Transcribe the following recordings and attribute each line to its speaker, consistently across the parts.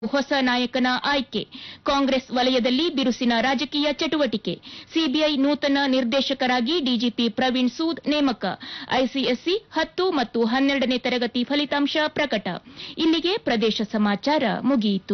Speaker 1: ಹೊಸ ನಾಯಕನ ಆಯ್ಕೆ ಕಾಂಗ್ರೆಸ್ ವಲಯದಲ್ಲಿ ಬಿರುಸಿನ ರಾಜಕೀಯ ಚಟುವಟಿಕೆ ಸಿಬಿಐ ನೂತನ ನಿರ್ದೇಶಕರಾಗಿ ಡಿಜಿಪಿ ಪ್ರವೀಣ್ ಸೂದ್ ನೇಮಕ ಐಸಿಎಸ್ಸಿ ಹತ್ತು ಮತ್ತು ಹನ್ನೆರಡನೇ ತರಗತಿ ಫಲಿತಾಂಶ ಪ್ರಕಟ ಇಲ್ಲಿಗೆ ಪ್ರದೇಶ ಸಮಾಚಾರ ಮುಗಿಯಿತು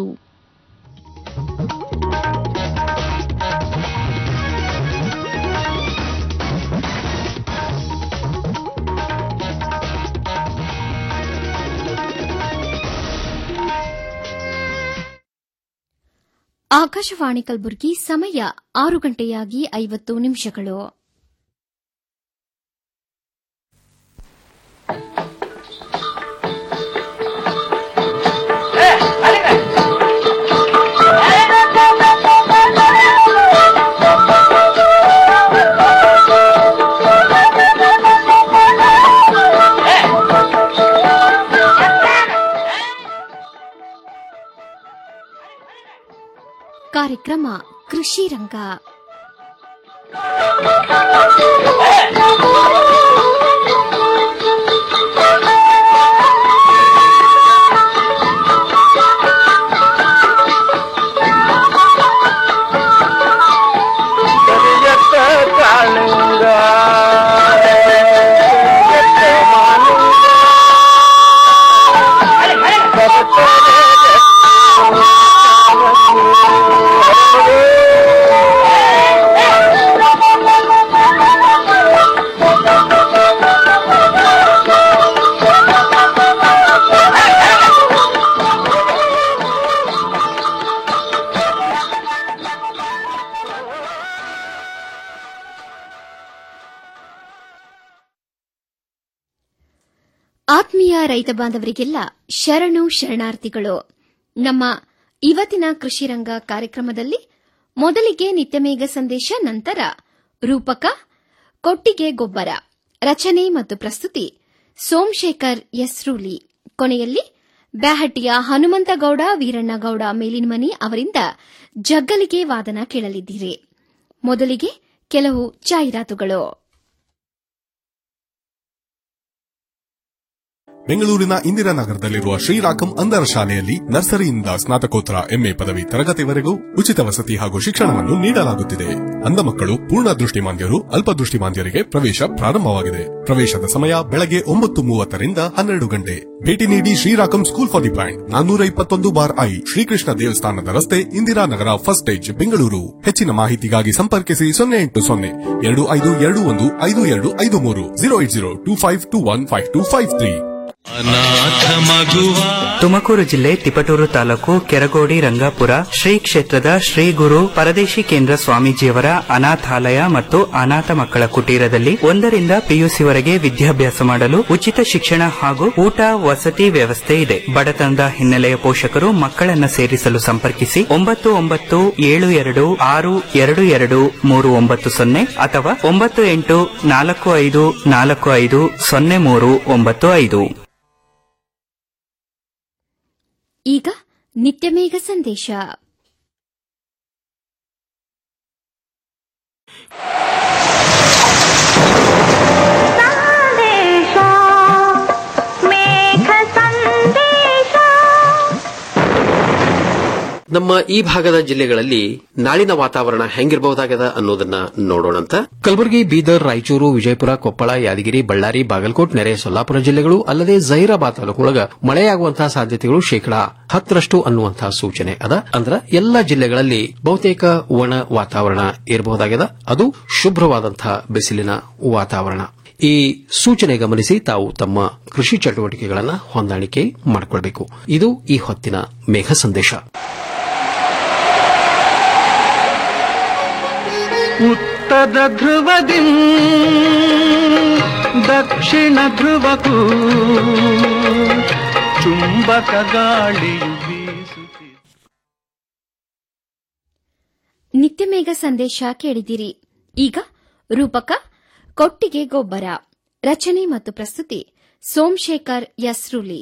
Speaker 2: ಆಕಾಶವಾಣಿ ಕಲಬುರಗಿ ಸಮಯ ಆರು ಗಂಟೆಯಾಗಿ ಐವತ್ತು ನಿಮಿಷಗಳು ಕಾರ್ಯಕ್ರಮ ಕೃಷಿ ರಂಗ
Speaker 3: ಕರಿಯತ್ತ ಕಾಳಿಂಗ ಕರಿಯತ್ತ ಮಾಲಿಂಗ
Speaker 2: ಆತ್ಮೀಯ ರೈತ ಬಾಂಧವರಿಗೆಲ್ಲ ಶರಣು ಶರಣಾರ್ಥಿಗಳು ನಮ್ಮ ಇವತ್ತಿನ ಕೃಷಿ ರಂಗ ಕಾರ್ಯಕ್ರಮದಲ್ಲಿ ಮೊದಲಿಗೆ ನಿತ್ಯಮೇಘ ಸಂದೇಶ ನಂತರ ರೂಪಕ ಕೊಟ್ಟಿಗೆ ಗೊಬ್ಬರ ರಚನೆ ಮತ್ತು ಪ್ರಸ್ತುತಿ ಸೋಮಶೇಖರ್ ಯಸ್ರೂಲಿ ಕೊನೆಯಲ್ಲಿ ಬ್ಯಾಹಟ್ಟಿಯ ಹನುಮಂತಗೌಡ ವೀರಣ್ಣಗೌಡ ಮೇಲಿನಮನಿ ಅವರಿಂದ ಜಗ್ಗಲಿಗೆ ವಾದನ ಕೇಳಲಿದ್ದೀರಿ ಮೊದಲಿಗೆ ಕೆಲವು ಜಾಹೀರಾತುಗಳು
Speaker 4: ಬೆಂಗಳೂರಿನ ಇಂದಿರಾನಗರದಲ್ಲಿರುವ ಶ್ರೀರಾಕಂ ಅಂಧರ ಶಾಲೆಯಲ್ಲಿ ನರ್ಸರಿಯಿಂದ ಸ್ನಾತಕೋತ್ತರ ಎಂಎ ಪದವಿ ತರಗತಿವರೆಗೂ ಉಚಿತ ವಸತಿ ಹಾಗೂ ಶಿಕ್ಷಣವನ್ನು ನೀಡಲಾಗುತ್ತಿದೆ ಅಂಧ ಮಕ್ಕಳು ಪೂರ್ಣ ದೃಷ್ಟಿಮಾಂದ್ಯರು ಅಲ್ಪದೃಷ್ಟಿಮಾಂದ್ಯರಿಗೆ ಪ್ರವೇಶ ಪ್ರಾರಂಭವಾಗಿದೆ ಪ್ರವೇಶದ ಸಮಯ ಬೆಳಗ್ಗೆ ಒಂಬತ್ತು ಮೂವತ್ತರಿಂದ ಹನ್ನೆರಡು ಗಂಟೆ ಭೇಟಿ ನೀಡಿ ಶ್ರೀರಾಕಂ ಸ್ಕೂಲ್ ಫಾರ್ ದಿ ಬ್ಲೈಂಡ್ ನಾನ್ನೂರ ಇಪ್ಪತ್ತೊಂದು ಬಾರ್ ಐ ಶ್ರೀಕೃಷ್ಣ ದೇವಸ್ಥಾನದ ರಸ್ತೆ ಇಂದಿರಾನಗರ ಫಸ್ಟ್ ಸ್ಟೇಜ್ ಬೆಂಗಳೂರು ಹೆಚ್ಚಿನ ಮಾಹಿತಿಗಾಗಿ ಸಂಪರ್ಕಿಸಿ ಸೊನ್ನೆ ಎಂಟು ಸೊನ್ನೆ ಎರಡು ಐದು ಎರಡು ಒಂದು ಐದು ಎರಡು ಐದು ಮೂರು zero eight zero two five two one five two five three
Speaker 5: ಅನಾಥ ಮಗುವ
Speaker 6: ತುಮಕೂರು ಜಿಲ್ಲೆ ತಿಪಟೂರು ತಾಲೂಕು ಕೆರಗೋಡಿ ರಂಗಾಪುರ ಶ್ರೀ ಕ್ಷೇತ್ರದ ಶ್ರೀ ಗುರು ಪರದೇಶಿ ಕೇಂದ್ರ ಸ್ವಾಮೀಜಿಯವರ ಅನಾಥಾಲಯ ಮತ್ತು ಅನಾಥ ಮಕ್ಕಳ ಕುಟೀರದಲ್ಲಿ ಒಂದರಿಂದ ಪಿಯುಸಿವರೆಗೆ ವಿದ್ಯಾಭ್ಯಾಸ ಮಾಡಲು ಉಚಿತ ಶಿಕ್ಷಣ ಹಾಗೂ ಊಟ ವಸತಿ ವ್ಯವಸ್ಥೆ ಇದೆ ಬಡತನದ ಹಿನ್ನೆಲೆಯ ಪೋಷಕರು ಮಕ್ಕಳನ್ನ ಸೇರಿಸಲು ಸಂಪರ್ಕಿಸಿ ಒಂಬತ್ತು ಒಂಬತ್ತು ಏಳು ಎರಡು ಆರು ಎರಡು ಎರಡು ಮೂರು ಒಂಬತ್ತು ಸೊನ್ನೆ ಅಥವಾ ಒಂಬತ್ತು ಎಂಟು ನಾಲ್ಕು ಐದು ನಾಲ್ಕು ಐದು ಸೊನ್ನೆ ಮೂರು ಒಂಬತ್ತು ಐದು
Speaker 2: ಈಗ ನಿತ್ಯಮೇಘ ಸಂದೇಶ
Speaker 7: ಸಂದೇಶ ಮೇಘ ಸಂದೇಶ
Speaker 8: ನಮ್ಮ ಈ ಭಾಗದ ಜಿಲ್ಲೆಗಳಲ್ಲಿ ನಾಳಿನ ವಾತಾವರಣ ಹೆಂಗಿರಬಹುದಾಗದ ಅನ್ನೋದನ್ನ ನೋಡೋಣಂತ ಕಲಬುರಗಿ ಬೀದರ್ ರಾಯಚೂರು ವಿಜಯಪುರ ಕೊಪ್ಪಳ ಯಾದಗಿರಿ ಬಳ್ಳಾರಿ ಬಾಗಲಕೋಟ್ ನೆರೆ ಸೊಲ್ಲಾಪುರ ಜಿಲ್ಲೆಗಳು ಅಲ್ಲದೆ ಜೈರಾಬಾದ್ ತಾಲೂಕೊಳಗ ಮಳೆಯಾಗುವಂತಹ ಸಾಧ್ಯತೆಗಳು ಶೇಕಡಾ ಹತ್ತರಷ್ಟು ಅನ್ನುವಂತಹ ಸೂಚನೆ ಅದ ಅಂದ್ರ ಎಲ್ಲ ಜಿಲ್ಲೆಗಳಲ್ಲಿ ಬಹುತೇಕ ಒಣ ವಾತಾವರಣ ಇರಬಹುದಾಗಿದೆ ಅದು ಶುಭ್ರವಾದಂತಹ ಬಿಸಿಲಿನ ವಾತಾವರಣ ಈ ಸೂಚನೆ ಗಮನಿಸಿ ತಾವು ತಮ್ಮ ಕೃಷಿ ಚಟುವಟಿಕೆಗಳನ್ನು ಹೊಂದಾಣಿಕೆ ಮಾಡಿಕೊಳ್ಬೇಕು ಇದು ಈ ಹೊತ್ತಿನ ಮೇಘ ಸಂದೇಶ
Speaker 3: ಉತ್ತರ ಧ್ರುವದಿ ದಕ್ಷಿಣ ಧ್ರುವಕ್ಕೂ ಚುಂಬಕ ಗಾಳಿಯು ಬೀಸುತ್ತಿದೆ
Speaker 2: ನಿತ್ಯಮೇಘ ಸಂದೇಶ ಕೇಳಿದಿರಿ ಈಗ ರೂಪಕ ಕೊಟ್ಟಿಗೆ ಗೊಬ್ಬರ ರಚನೆ ಮತ್ತು ಪ್ರಸ್ತುತಿ ಸೋಮಶೇಖರ್ ಯಸ್ರುಲಿ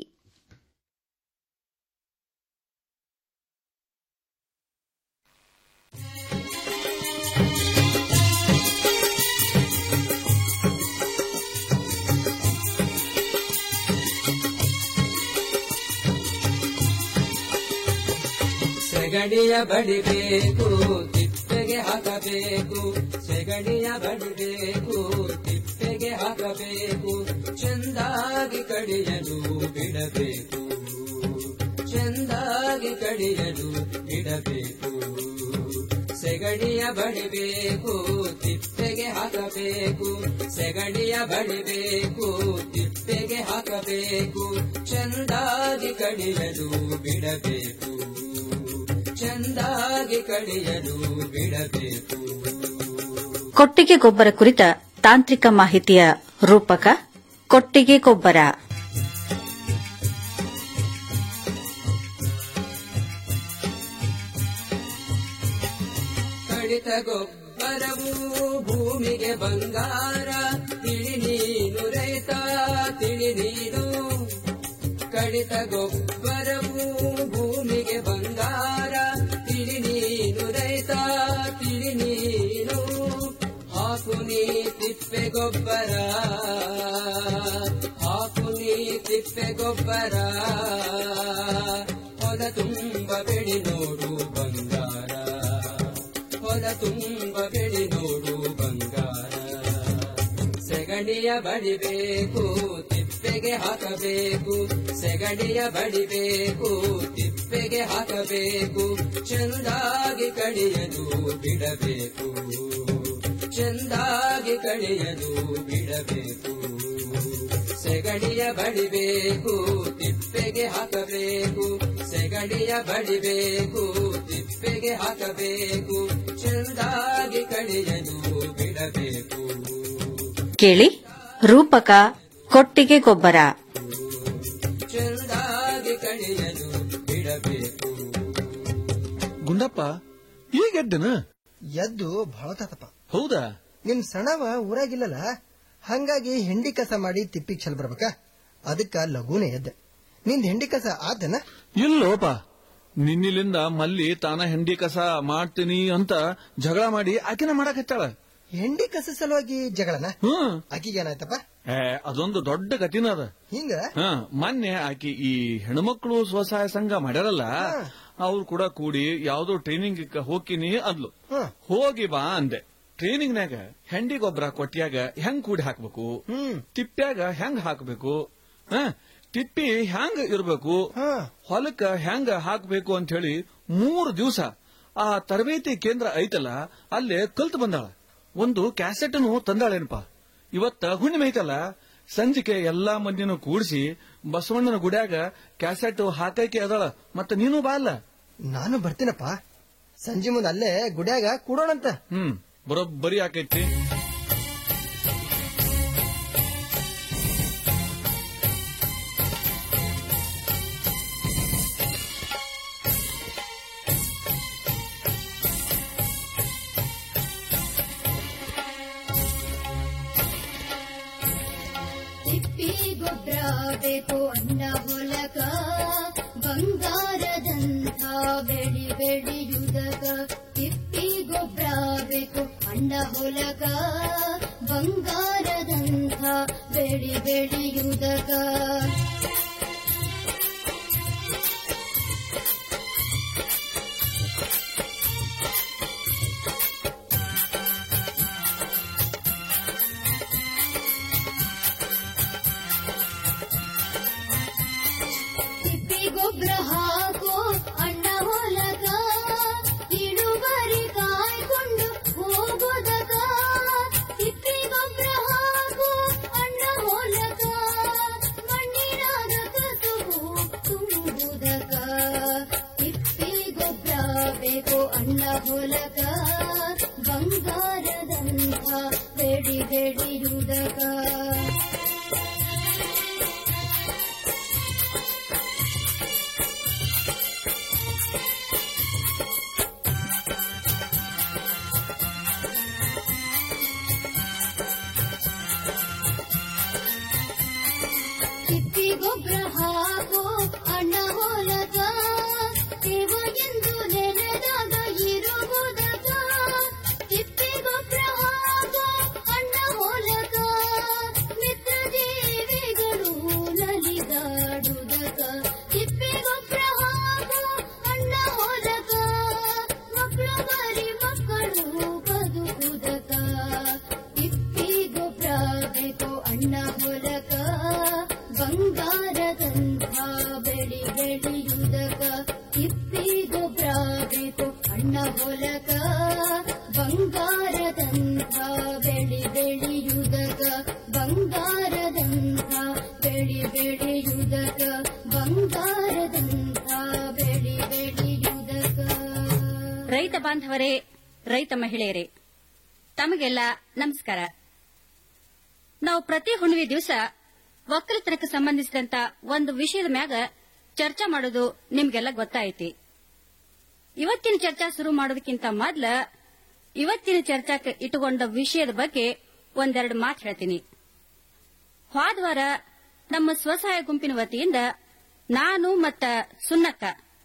Speaker 9: ಸೆಗಡಿಯ ಬಡಿಬೇಕು ತಿಪ್ಪೆಗೆ ಹಾಕಬೇಕು ಸೆಗಡಿಯ ಬಡಿಬೇಕು ತಿಪ್ಪೆಗೆ ಹಾಕಬೇಕು ಚೆಂದಾಗಿ ಕಡಿಯಲು ಬಿಡಬೇಕು ಚೆಂದಾಗಿ ಕಡಿಯಲು ಬಿಡಬೇಕು ಸೆಗಡಿಯ ಬಡಿಬೇಕು ತಿಪ್ಪೆಗೆ ಹಾಕಬೇಕು ಸೆಗಡಿಯ ಬಡಿಬೇಕು ತಿಪ್ಪೆಗೆ ಹಾಕಬೇಕು ಚೆಂದಾಗಿ ಕಡಿಯಲು ಬಿಡಬೇಕು ಚೆಂದಾಗಿ ಕಡಿಯಲು ಬಿಡಬೇಕು
Speaker 10: ಕೊಟ್ಟಿಗೆ ಗೊಬ್ಬರ ಕುರಿತ ತಾಂತ್ರಿಕ ಮಾಹಿತಿಯ ರೂಪಕ ಕೊಟ್ಟಿಗೆ ಗೊಬ್ಬರ
Speaker 9: ಕಡಿತ ಗೊಬ್ಬರವು ಭೂಮಿಗೆ ಬಂಗಾರ ತಿಳಿ ನೀನು ರೈತ ತಿಳಿ ನೀನು ಕಡಿತ ಗೊಬ್ಬರವು ಭೂಮಿಗೆ ಬಂಗಾರ ತಿಳಿ ನೀನು ರೈತ ತಿಳಿ ನೀನು ಹಾಕು ನೀ ತಿಪ್ಪೆ ಗೊಬ್ಬರ ಹಾಕು ನೀ ತಿಪ್ಪೆ ಗೊಬ್ಬರ ಹೊಲ ತುಂಬ ಬೆಳಿ ನೋಡು ಬಂಗಾರ ಹೊಲ ತುಂಬ ಬೆಳಿ ನೋಡು ಬಂಗಾರ ಸೆಗಣಿಯ ಬಡಿಬೇಕು ತಿಪ್ಪೆಗೆ ಹಾಕಬೇಕು ಸೆಗಣಿಯ ಬಡಿಬೇಕು ತಿಪ್ಪೆಗೆ ಹಾಕಬೇಕು ಚೆಂದಾಗಿ ಕಡಿಯಲು ಬಿಡಬೇಕು ಚೆಂದಾಗಿ ಕಡಿಯಲು ಬಿಡಬೇಕು ಸೆಗಡಿಯ ಬಡಿಬೇಕು ತಿಪ್ಪೆಗೆ ಹಾಕಬೇಕು ಸೆಗಡಿಯ ಬಡಿಬೇಕು ತಿಪ್ಪೆಗೆ ಹಾಕಬೇಕು ಚೆಂದಾಗಿ ಕಡಿಯಲು ಬಿಡಬೇಕು
Speaker 10: ಕೇಳಿ ರೂಪಕ ಕೊಟ್ಟಿಗೆ ಗೊಬ್ಬರ
Speaker 9: ಚೆಂದಾಗಿ ಕಡಿಯಲು ಬಿಡಬೇಕು
Speaker 11: ಗುಂಡಪ್ಪ ಈಗ ಎದ್ದನ
Speaker 12: ಎದ್ದು ಬಹಳ ತಾತಪ್ಪ
Speaker 11: ಹೌದಾ
Speaker 12: ನಿಮ್ ಸಣವ ಊರಾಗಿಲ್ಲಲ್ಲ ಹಂಗಾಗಿ ಹೆಂಡಿ ಕಸ ಮಾಡಿ ತಿಪ್ಪಿಗೆ ಚೆಲ್ ಬರ್ಬೇಕಾ ಅದಕ್ಕ ಲಘುನೇ ಎದ್ದೆ ನಿಂದ್ ಹೆಂಡಿ ಕಸ ಆತನ
Speaker 11: ಇಲ್ಲೋಪ ನಿನ್ನಿಲಿಂದ ಮಲ್ಲಿ ತಾನ ಹೆಂಡಿ ಕಸ ಮಾಡ್ತೀನಿ ಅಂತ ಜಗಳ ಮಾಡಿ ಆಕಿನ ಮಾಡಕತ್ತಾಳ
Speaker 12: ಹೆಂಡಿ ಕಸ ಸಲುವಾಗಿ ಜಗಳನ
Speaker 11: ಹ್ಮ್
Speaker 12: ಆಕಿಗೆ ಏನಾಯ್ತಪ್ಪ
Speaker 11: ಏ ಅದೊಂದು ದೊಡ್ಡ ಕಠಿಣ ಅದ
Speaker 12: ಹಿಂಗ
Speaker 11: ಹ ಮೊನ್ನೆ ಆಕಿ ಈ ಹೆಣ್ಮಕ್ಳು ಸ್ವಸಹಾಯ ಸಂಘ ಮಾಡ್ಯಾರಲ್ಲ ಅವ್ರು ಕೂಡ ಕೂಡಿ ಯಾವ್ದೋ ಟ್ರೈನಿಂಗ್ ಹೋಗ್ತೀನಿ ಅಂದ್ಲು ಹೋಗಿ ಬಾ ಅಂದೆ ಟ್ರೈನಿಂಗ್ನಾಗ ಹೆಂಡಿ ಗೊಬ್ಬರ ಕೊಟ್ಟಿಯಾಗ ಹೆಂಗ್ ಕೂಡಿ ಹಾಕ್ಬೇಕು ತಿಪ್ಪ್ಯಾಗ ಹೆಂಗ್ ಹಾಕ್ಬೇಕು ಹ ತಿಪ್ಪಿ ಹೆಂಗ್ ಇರ್ಬೇಕು ಹೊಲಕ್ಕ ಹೆಂಗ್ ಹಾಕ್ಬೇಕು ಅಂತ ಹೇಳಿ ಮೂರು ದಿವಸ ಆ ತರಬೇತಿ ಕೇಂದ್ರ ಐತಲ್ಲ ಅಲ್ಲೇ ಕಲ್ತು ಬಂದಾಳ ಒಂದು ಕ್ಯಾಸೆಟ್ನು ತಂದಾಳೇನಪ್ಪ ಇವತ್ತ ಹುಣ್ಣಿಮೆ ಐತಲ್ಲ ಸಂಜಿಕೆ ಎಲ್ಲಾ ಮಂದಿನೂ ಕೂಡಿಸಿ ಬಸವಣ್ಣನ ಗುಡ್ಯಾಗ ಕ್ಯಾಸೆಟ್ ಹಾಕಕ್ಕೆ ಅದಾಳ ಮತ್ತ ನೀನು ಬಾ ಅಲ್ಲ
Speaker 12: ನಾನು ಬರ್ತೀನಪ್ಪ ಸಂಜೆ ಮುಂದೆ ಅಲ್ಲೇ ಗುಡ್ಯಾಗ ಕೂಡೋಣಂತ
Speaker 11: ಹ್ಮ್ ಬರೋಬ್ಬರಿ ಆಕೈತಿ
Speaker 13: ತಿಪ್ಪಿ ಗೊಬ್ಬರ ಬೇಕು ಅಣ್ಣ ಹೊಲಕ ಬಂಗಾರದಂಥ ಬೆಳಿ ಬೆಳೆಯುವುದಕ ತಿಪ್ಪಿ ಗೊಬ್ಬರ ಬೇಕು ಅಣ್ಣ ಹೊಲಕ ಬಂಗಾರದಂಥ ಬೆಳಿ ಬೆಳೆಯುವುದಕ ತಿಪ್ಪಿ ಗೊಬ್ಬರ ಹಾಕೋ ಅಣ್ಣ ಹೊಲಗ ಇಳುವರಿ ಕಾಯ್ಕೊಂಡು ಹೋಗೋದಕ ತಿಪ್ಪಿ ಗೊಬ್ಬರ ಹಾಕೋ ಅಣ್ಣ ಹೊಲಗ ಮಣ್ಣಿನಾಗ ಕಸುಬು ತುಂಬುದಕ ತಿಪ್ಪಿ ಗೊಬ್ಬರ ಬೇಕು ಅಣ್ಣ ಹೊಲಗ ಬಂಗಾರದಂಥ ಬೆಡಿ ಬೆಡಿಯುವುದಕ ತಿಪ್ಪಿ ಗೊಬ್ಬರ ಹಾಕೋ ಅಣ್ಣ ಹೊಲಗ ದೇವ ಎಂದು ನೆನೆದಾಗ ಇರುವುದಕ ತಿಪ್ಪಿ ಗೊಬ್ಬರ ಹಾಕೋ ಅಣ್ಣ ಹೊಲಗ ಹೊಲಕ ಬಂಗಾರದಂಥ ಬೆಳಿ ಬೆಳೆಯುವುದಕ ಬಂಗಾರದಂಥ ಬೆಳಿ ಬೆಳೆಯುವುದಕ ಬಂಗಾರದಂಥ ಬೆಳಿ ಬೆಳೆಯುವುದಕ
Speaker 14: ರೈತ ಬಾಂಧವರೇ ರೈತ ಮಹಿಳೆಯರೇ ತಮಗೆಲ್ಲ ನಮಸ್ಕಾರ ನಾವು ಪ್ರತಿ ಹುಣ್ಣಿಮೆ ದಿವಸ ಒಕ್ಕಲತನಕ್ಕೆ ಸಂಬಂಧಿಸಿದಂತ ಒಂದು ವಿಷಯದ ಮ್ಯಾಗ ಚರ್ಚಾ ಮಾಡೋದು ನಿಮ್ಗೆಲ್ಲ ಗೊತ್ತಾಯ್ತಿ ಇವತ್ತಿನ ಚರ್ಚಾ ಶುರು ಮಾಡೋದಕ್ಕಿಂತ ಮೊದ್ಲ ಇವತ್ತಿನ ಚರ್ಚಾಕ್ಕೆ ಇಟ್ಟುಕೊಂಡ ವಿಷಯದ ಬಗ್ಗೆ ಒಂದೆರಡು ಮಾತು ಹೇಳ್ತೀನಿ ಹೋದ್ವಾರ ನಮ್ಮ ಸ್ವಸಹಾಯ ಗುಂಪಿನ ವತಿಯಿಂದ ನಾನು ಮತ್ತ ಸುನ್ನಕ್ಕ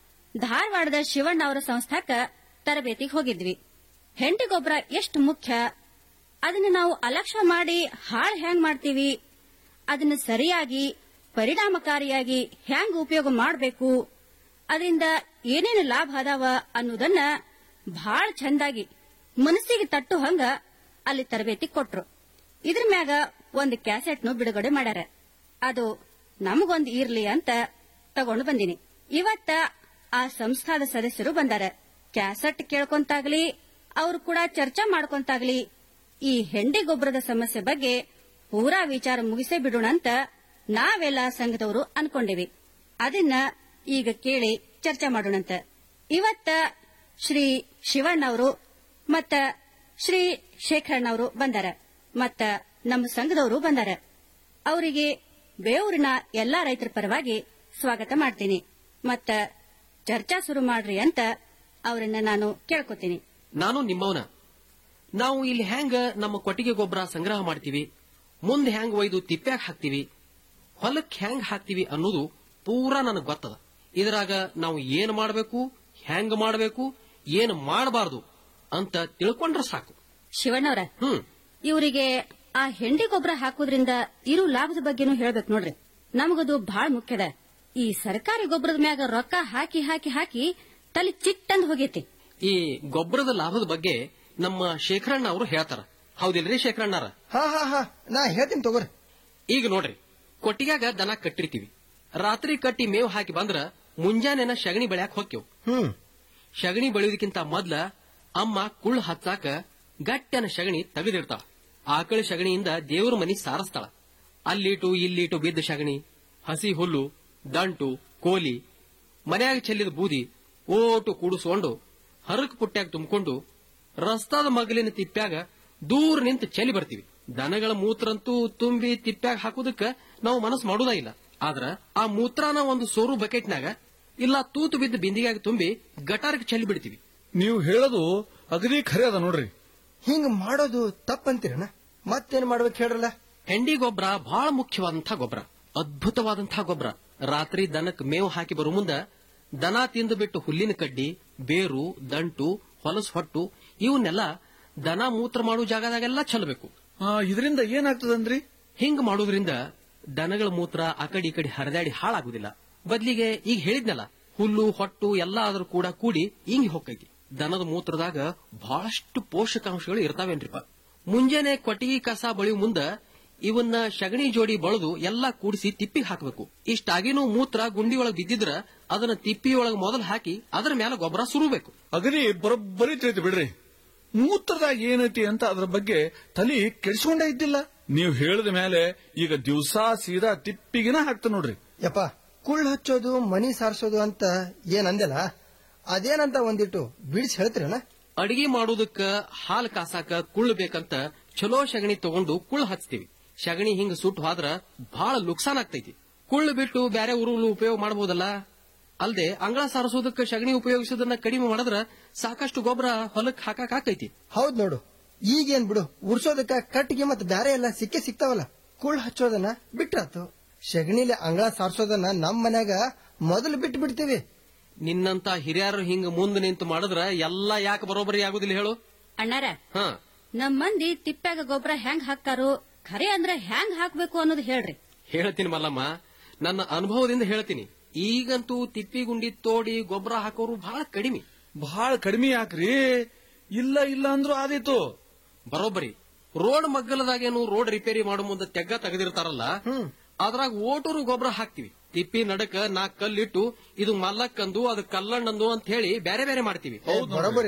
Speaker 14: ಧಾರವಾಡದ ಶಿವಣ್ಣ ಅವರ ಸಂಸ್ಥಾಕ ತರಬೇತಿಗೆ ಹೋಗಿದ್ವಿ ಹೆಂಡಿ ಗೊಬ್ಬರ ಎಷ್ಟು ಮುಖ್ಯ ಅದನ್ನ ನಾವು ಅಲಕ್ಷ್ಯ ಮಾಡಿ ಹಾಳು ಹ್ಯಾಂಗ್ ಮಾಡ್ತೀವಿ ಅದನ್ನ ಸರಿಯಾಗಿ ಪರಿಣಾಮಕಾರಿಯಾಗಿ ಹ್ಯಾಂಗ್ ಉಪಯೋಗ ಮಾಡಬೇಕು ಅದರಿಂದ ಏನೇನು ಲಾಭ ಅದಾವ ಅನ್ನೋದನ್ನ ಬಹಳ ಚಂದಾಗಿ ಮನಸ್ಸಿಗೆ ತಟ್ಟು ಹಂಗ ಅಲ್ಲಿ ತರಬೇತಿ ಕೊಟ್ರು ಇದ್ರ ಮ್ಯಾಗ ಒಂದು ಕ್ಯಾಸೆಟ್ನು ಬಿಡುಗಡೆ ಮಾಡ್ಯಾರ ಅದು ನಮಗೊಂದು ಇರ್ಲಿ ಅಂತ ತಗೊಂಡು ಬಂದಿನಿ ಇವತ್ತ ಆ ಸಂಸ್ಥಾದ ಸದಸ್ಯರು ಬಂದಾರ ಕ್ಯಾಸೆಟ್ ಕೇಳ್ಕೊಂತಾಗ್ಲಿ ಅವ್ರು ಕೂಡ ಚರ್ಚಾ ಮಾಡ್ಕೊಂತಾಗ್ಲಿ ಈ ಹೆಂಡಿ ಗೊಬ್ಬರದ ಸಮಸ್ಯೆ ಬಗ್ಗೆ ಪೂರಾ ವಿಚಾರ ಮುಗಿಸೇ ಬಿಡೋಣ ಅಂತ ನಾವೆಲ್ಲ ಸಂಘದವರು ಅನ್ಕೊಂಡಿವಿ ಅದನ್ನ ಈಗ ಕೇಳಿ ಚರ್ಚೆ ಮಾಡೋಣಂತ ಇವತ್ತ ಶ್ರೀ ಶಿವಣ್ಣ ಅವರು ಮತ್ತ ಶ್ರೀ ಶೇಖರಣ್ಣ ಅವರು ಬಂದಾರ ಮತ್ತ ನಮ್ಮ ಸಂಘದವರು ಬಂದಾರ ಅವರಿಗೆ ಬೇವೂರಿನ ಎಲ್ಲಾ ರೈತರ ಪರವಾಗಿ ಸ್ವಾಗತ ಮಾಡ್ತೀನಿ ಮತ್ತ ಚರ್ಚಾ ಶುರು ಮಾಡ್ರಿ ಅಂತ ಅವರನ್ನ ನಾನು ಕೇಳ್ಕೊತೀನಿ
Speaker 8: ನಾನು ನಿಮ್ಮವನ ನಾವು ಇಲ್ಲಿ ಹ್ಯಾಂಗ ನಮ್ಮ ಕೊಟ್ಟಿಗೆ ಗೊಬ್ಬರ ಸಂಗ್ರಹ ಮಾಡ್ತೀವಿ ಮುಂದೆ ಹ್ಯಾಂಗ್ ಒಯ್ದು ತಿಪ್ಪ್ಯಾಗ ಹಾಕ್ತಿವಿ ಹೊಲಕ್ ಹ್ಯಾಂಗ್ ಹಾಕ್ತಿವಿ ಅನ್ನೋದು ಪೂರಾ ನನಗ್ ಗೊತ್ತದ ಇದರಾಗ ನಾವು ಏನ್ ಮಾಡಬೇಕು ಹ್ಯಾಂಗ್ ಮಾಡಬೇಕು ಏನ್ ಮಾಡಬಾರದು ಅಂತ ತಿಳ್ಕೊಂಡ್ರೆ ಸಾಕು
Speaker 14: ಶಿವಣ್ಣವ್ರ
Speaker 8: ಹ್ಮ್
Speaker 14: ಇವರಿಗೆ ಆ ಹೆಂಡಿ ಗೊಬ್ಬರ ಹಾಕೋದ್ರಿಂದ ಇರೋ ಲಾಭದ ಬಗ್ಗೆನೂ ಹೇಳ್ಬೇಕು ನೋಡ್ರಿ ನಮಗದು ಬಹಳ ಮುಖ್ಯದ ಈ ಸರ್ಕಾರಿ ಗೊಬ್ಬರದ ಮ್ಯಾಗ ರೊಕ್ಕ ಹಾಕಿ ಹಾಕಿ ಹಾಕಿ ತಲೆ ಚಿಟ್ಟಂದ್ ಹೋಗೈತಿ
Speaker 8: ಈ ಗೊಬ್ಬರದ ಲಾಭದ ಬಗ್ಗೆ ನಮ್ಮ ಶೇಖರಣ್ಣ ಅವರು ಹೇಳ್ತಾರ ಹೌದಿಲ್ರಿ ಶೇಖರಣ್ಣರ
Speaker 12: ಹಾ ಹಾ ಹಾ ನಾ ಹೇಳ್ತೀನಿ ತಗೋರಿ
Speaker 8: ಈಗ ನೋಡ್ರಿ ಕೊಟ್ಟಿಗ್ಯಾಗ ದನ ಕಟ್ಟಿರ್ತೀವಿ ರಾತ್ರಿ ಕಟ್ಟಿ ಮೇವ್ ಹಾಕಿ ಬಂದ್ರ ಮುಂಜಾನೆನ ಶಗಣಿ ಬೆಳ್ಯಾಕ ಹೊಕ್ಕೆವ್
Speaker 12: ಹ್ಮ್
Speaker 8: ಶಗಣಿ ಬೆಳೆಯೋದಕ್ಕಿಂತ ಮೊದ್ಲ ಅಮ್ಮ ಕುಳ್ಳು ಹಚ್ಚಾಕ ಗಟ್ಟನ ಶಗಣಿ ತೆಗೆದಿಡ್ತಾಳ ಆಕಳ ಶಗಣಿಯಿಂದ ದೇವ್ರ ಮನಿ ಸಾರಸ್ತಾಳ ಅಲ್ಲಿಟು ಇಲ್ಲಿಟು ಬಿದ್ದ ಶಗಣಿ ಹಸಿ ಹುಲ್ಲು ದಂಟು ಕೋಲಿ ಮನ್ಯಾಗ ಚೆಲ್ಲಿದ ಬೂದಿ ಓಟು ಕೂಡಿಸ್ಕೊಂಡು ಹರಕ್ ಪುಟ್ಟ್ಯಾಗ ತುಂಬಿಕೊಂಡು ರಸ್ತಾದ ಮಗಲಿನ ತಿಪ್ಪ್ಯಾಗ ದೂರ ನಿಂತು ಚೆಲ್ಲಿ ಬರ್ತೀವಿ ದನಗಳ ಮೂತ್ರಂತೂ ತುಂಬಿ ತಿಪ್ಪ್ಯಾಗ ಹಾಕೋದಕ್ಕ ನಾವು ಮನಸ್ಸು ಮಾಡೋದೇ ಇಲ್ಲ ಆದ್ರ ಆ ಮೂತ್ರನ ಒಂದು ಸೋರು ಬಕೆಟ್ನಾಗ ಇಲ್ಲ ತೂತು ಬಿದ್ದ ಬಿಂದಿಗೆಯಾಗ ತುಂಬಿ ಗಟಾರಕ್ಕೆ ಚೆಲ್ಲಿ ಬಿಡ್ತೀವಿ
Speaker 11: ನೀವು ಹೇಳೋದು ಅಗದಿ ಖರೆ ಅದ ನೋಡ್ರಿ
Speaker 12: ಹಿಂಗ್ ಮಾಡೋದು ತಪ್ಪಂತೀರಣ್ಣ ಮತ್ತೇನ್ ಮಾಡ್ಬೇಕು ಹೇಳ್ರಲ್ಲ
Speaker 8: ಹೆಂಡಿ ಗೊಬ್ಬರ ಬಹಳ ಮುಖ್ಯವಾದಂತಹ ಗೊಬ್ಬರ ಅದ್ಭುತವಾದಂತಹ ಗೊಬ್ಬರ ರಾತ್ರಿ ದನಕ್ ಮೇವು ಹಾಕಿ ಬರೋ ಮುಂದ ದನ ತಿಂದು ಬಿಟ್ಟು ಹುಲ್ಲಿನ ಕಡ್ಡಿ ಬೇರು ದಂಟು ಹೊಲಸು ಹೊಟ್ಟು ಇವನ್ನೆಲ್ಲ ದನ ಮೂತ್ರ ಮಾಡೋ ಜಾಗದಾಗೆಲ್ಲ ಚೆಲ್ಲಬೇಕು
Speaker 11: ಇದರಿಂದ ಏನಾಗ್ತದಂದ್ರಿ
Speaker 8: ಹಿಂಗ್ ಮಾಡೋದ್ರಿಂದ ದನಗಳ ಮೂತ್ರ ಆ ಕಡೆ ಈ ಕಡೆ ಹರಿದಾಡಿ ಹಾಳಾಗುದಿಲ್ಲ ಬದ್ಲಿಗೆ ಈಗ ಹೇಳಿದ್ನಲ್ಲ ಹುಲ್ಲು ಹೊಟ್ಟು ಎಲ್ಲ ಆದ್ರೂ ಕೂಡ ಕೂಡಿ ಇಂಗಿ ಹೊಕ್ಕೈತಿ ದನದ ಮೂತ್ರದಾಗ ಬಹಳಷ್ಟು ಪೋಷಕಾಂಶಗಳು ಇರ್ತಾವೇನ್ರಿಪ್ಪ ಮುಂಜಾನೆ ಕೊಟ್ಟಿಗೆ ಕಸ ಬಳಿಯೋ ಮುಂದ ಇವನ್ನ ಶಗಣಿ ಜೋಡಿ ಬಳದು ಎಲ್ಲಾ ಕೂಡಿಸಿ ತಿಪ್ಪಿಗೆ ಹಾಕಬೇಕು ಇಷ್ಟಾಗಿನೂ ಮೂತ್ರ ಗುಂಡಿ ಒಳಗ್ ಬಿದ್ದಿದ್ರ ಅದನ್ನ ತಿಪ್ಪಿಯೊಳಗ್ ಮೊದಲು ಹಾಕಿ ಅದರ ಮೇಲೆ ಗೊಬ್ಬರ ಸುರಬೇಕು
Speaker 11: ಅಗದಿ ಬರೋಬ್ಬರಿ ತಿಳಿತು ಬಿಡ್ರಿ ಮೂತ್ರದಾಗ ಏನೈತಿ ಅಂತ ಅದ್ರ ಬಗ್ಗೆ ತಲಿ ಕೆಡಿಸ್ಕೊಂಡೇ ಇದ್ದಿಲ್ಲ ನೀವು ಹೇಳಿದ ಮೇಲೆ ಈಗ ದಿವಸ ಸೀದಾ ತಿಪ್ಪಿಗಿನ ಹಾಕ್ತ ನೋಡ್ರಿ
Speaker 12: ಯಪ್ಪ ಕುಳ್ಳು ಹಚ್ಚೋದು ಮನಿ ಸಾರ್ಸೋದು ಅಂತ ಏನ್ ಅಂದೆಲ್ಲ ಅದೇನಂತ ಒಂದಿಟ್ಟು ಬಿಡಿಸಿ ಹೇಳ್ತೀರಣ್ಣ
Speaker 8: ಅಡಿಗೆ ಮಾಡೋದಕ್ಕ ಹಾಲು ಕಾಸಾಕ ಕುಳ್ಳು ಬೇಕಂತ ಚಲೋ ಶಗಣಿ ತಗೊಂಡು ಕುಳ್ಳು ಹಚ್ತೀವಿ ಶಗಣಿ ಹಿಂಗ ಸುಟ್ಟು ಹೋದ್ರ ಬಹಳ ನುಕ್ಸಾನ್ ಆಗ್ತೈತಿ ಕುಳ್ಳು ಬಿಟ್ಟು ಬ್ಯಾರೆ ಊರುಗಳು ಉಪಯೋಗ ಮಾಡಬಹುದಲ್ಲ ಅಲ್ಲದೆ ಅಂಗಳ ಸಾರಿಸೋದಕ್ಕೆ ಶಗಣಿ ಉಪಯೋಗಿಸೋದನ್ನ ಕಡಿಮೆ ಮಾಡಿದ್ರ ಸಾಕಷ್ಟು ಗೊಬ್ಬರ ಹೊಲಕ್ ಹಾಕಕ್ ಆಕೈತಿ
Speaker 12: ಹೌದ್ ನೋಡು ಈಗೇನ್ ಬಿಡು ಉರ್ಸೋದಕ್ಕ ಕಟ್ಟಿಗೆ ಮತ್ತೆ ಬ್ಯಾರೆ ಎಲ್ಲ ಸಿಕ್ಕೇ ಸಿಗ್ತಾವಲ್ಲ ಕುಳ್ಳು ಹಚ್ಚೋದನ್ನ ಬಿಟ್ರಾತು ಶಗಣಿಲೆ ಅಂಗಳ ಸಾರ್ಸೋದನ್ನ ನಮ್ ಮನ್ಯಾಗ ಮೊದಲು ಬಿಟ್ಟು ಬಿಡ್ತೀವಿ
Speaker 8: ನಿನ್ನಂತ ಹಿರಿಯರು ಹಿಂಗ ಮುಂದೆ ನಿಂತು ಮಾಡಿದ್ರ ಎಲ್ಲಾ ಯಾಕೆ ಬರೋಬರಿ ಆಗುದಿಲ್ಲ ಹೇಳು
Speaker 14: ಅಣ್ಣಾರ
Speaker 8: ಹ
Speaker 14: ನಮ್ ಮಂದಿ ತಿಪ್ಪ್ಯಾಗ ಗೊಬ್ಬರ ಹೆಂಗ್ ಹಾಕ್ತಾರೋ ಖರೆ ಅಂದ್ರೆ ಹೆಂಗ್ ಹಾಕ್ಬೇಕು ಅನ್ನೋದು ಹೇಳ್ರಿ
Speaker 8: ಹೇಳ್ತೀನಿ ಮಲ್ಲಮ್ಮ ನನ್ನ ಅನುಭವದಿಂದ ಹೇಳ್ತೀನಿ ಈಗಂತೂ ತಿಪ್ಪಿ ಗುಂಡಿ ತೋಡಿ ಗೊಬ್ಬರ ಹಾಕೋರು ಬಹಳ ಕಡಿಮೆ
Speaker 11: ಬಹಳ ಕಡಿಮೆ ಯಾಕ್ರಿ ಇಲ್ಲ ಇಲ್ಲ ಅಂದ್ರೂ ಆದೀತು
Speaker 8: ಬರೋಬ್ಬರಿ ರೋಡ್ ಮಗ್ಗಲದಾಗೇನು ರೋಡ್ ರಿಪೇರಿ ಮಾಡೋ ಮುಂದೆ ತೆಗ್ಗ ತೆಗೆದಿರ್ತಾರಲ್ಲ ಅದ್ರಾಗ ಓಟೂರು ಗೊಬ್ಬರ ಹಾಕ್ತಿವಿ ತಿಪ್ಪಿ ನಡಕ ನಾಲ್ಕು ಕಲ್ಲಿಟ್ಟು ಇದು ಮಲ್ಲಕ್ಕಂದು ಅದು ಕಲ್ಲಣ್ಣಂದು ಅಂತ ಹೇಳಿ ಬೇರೆ ಬೇರೆ ಮಾಡ್ತೀವಿ
Speaker 12: ಬರೋಬ್ಬರಿ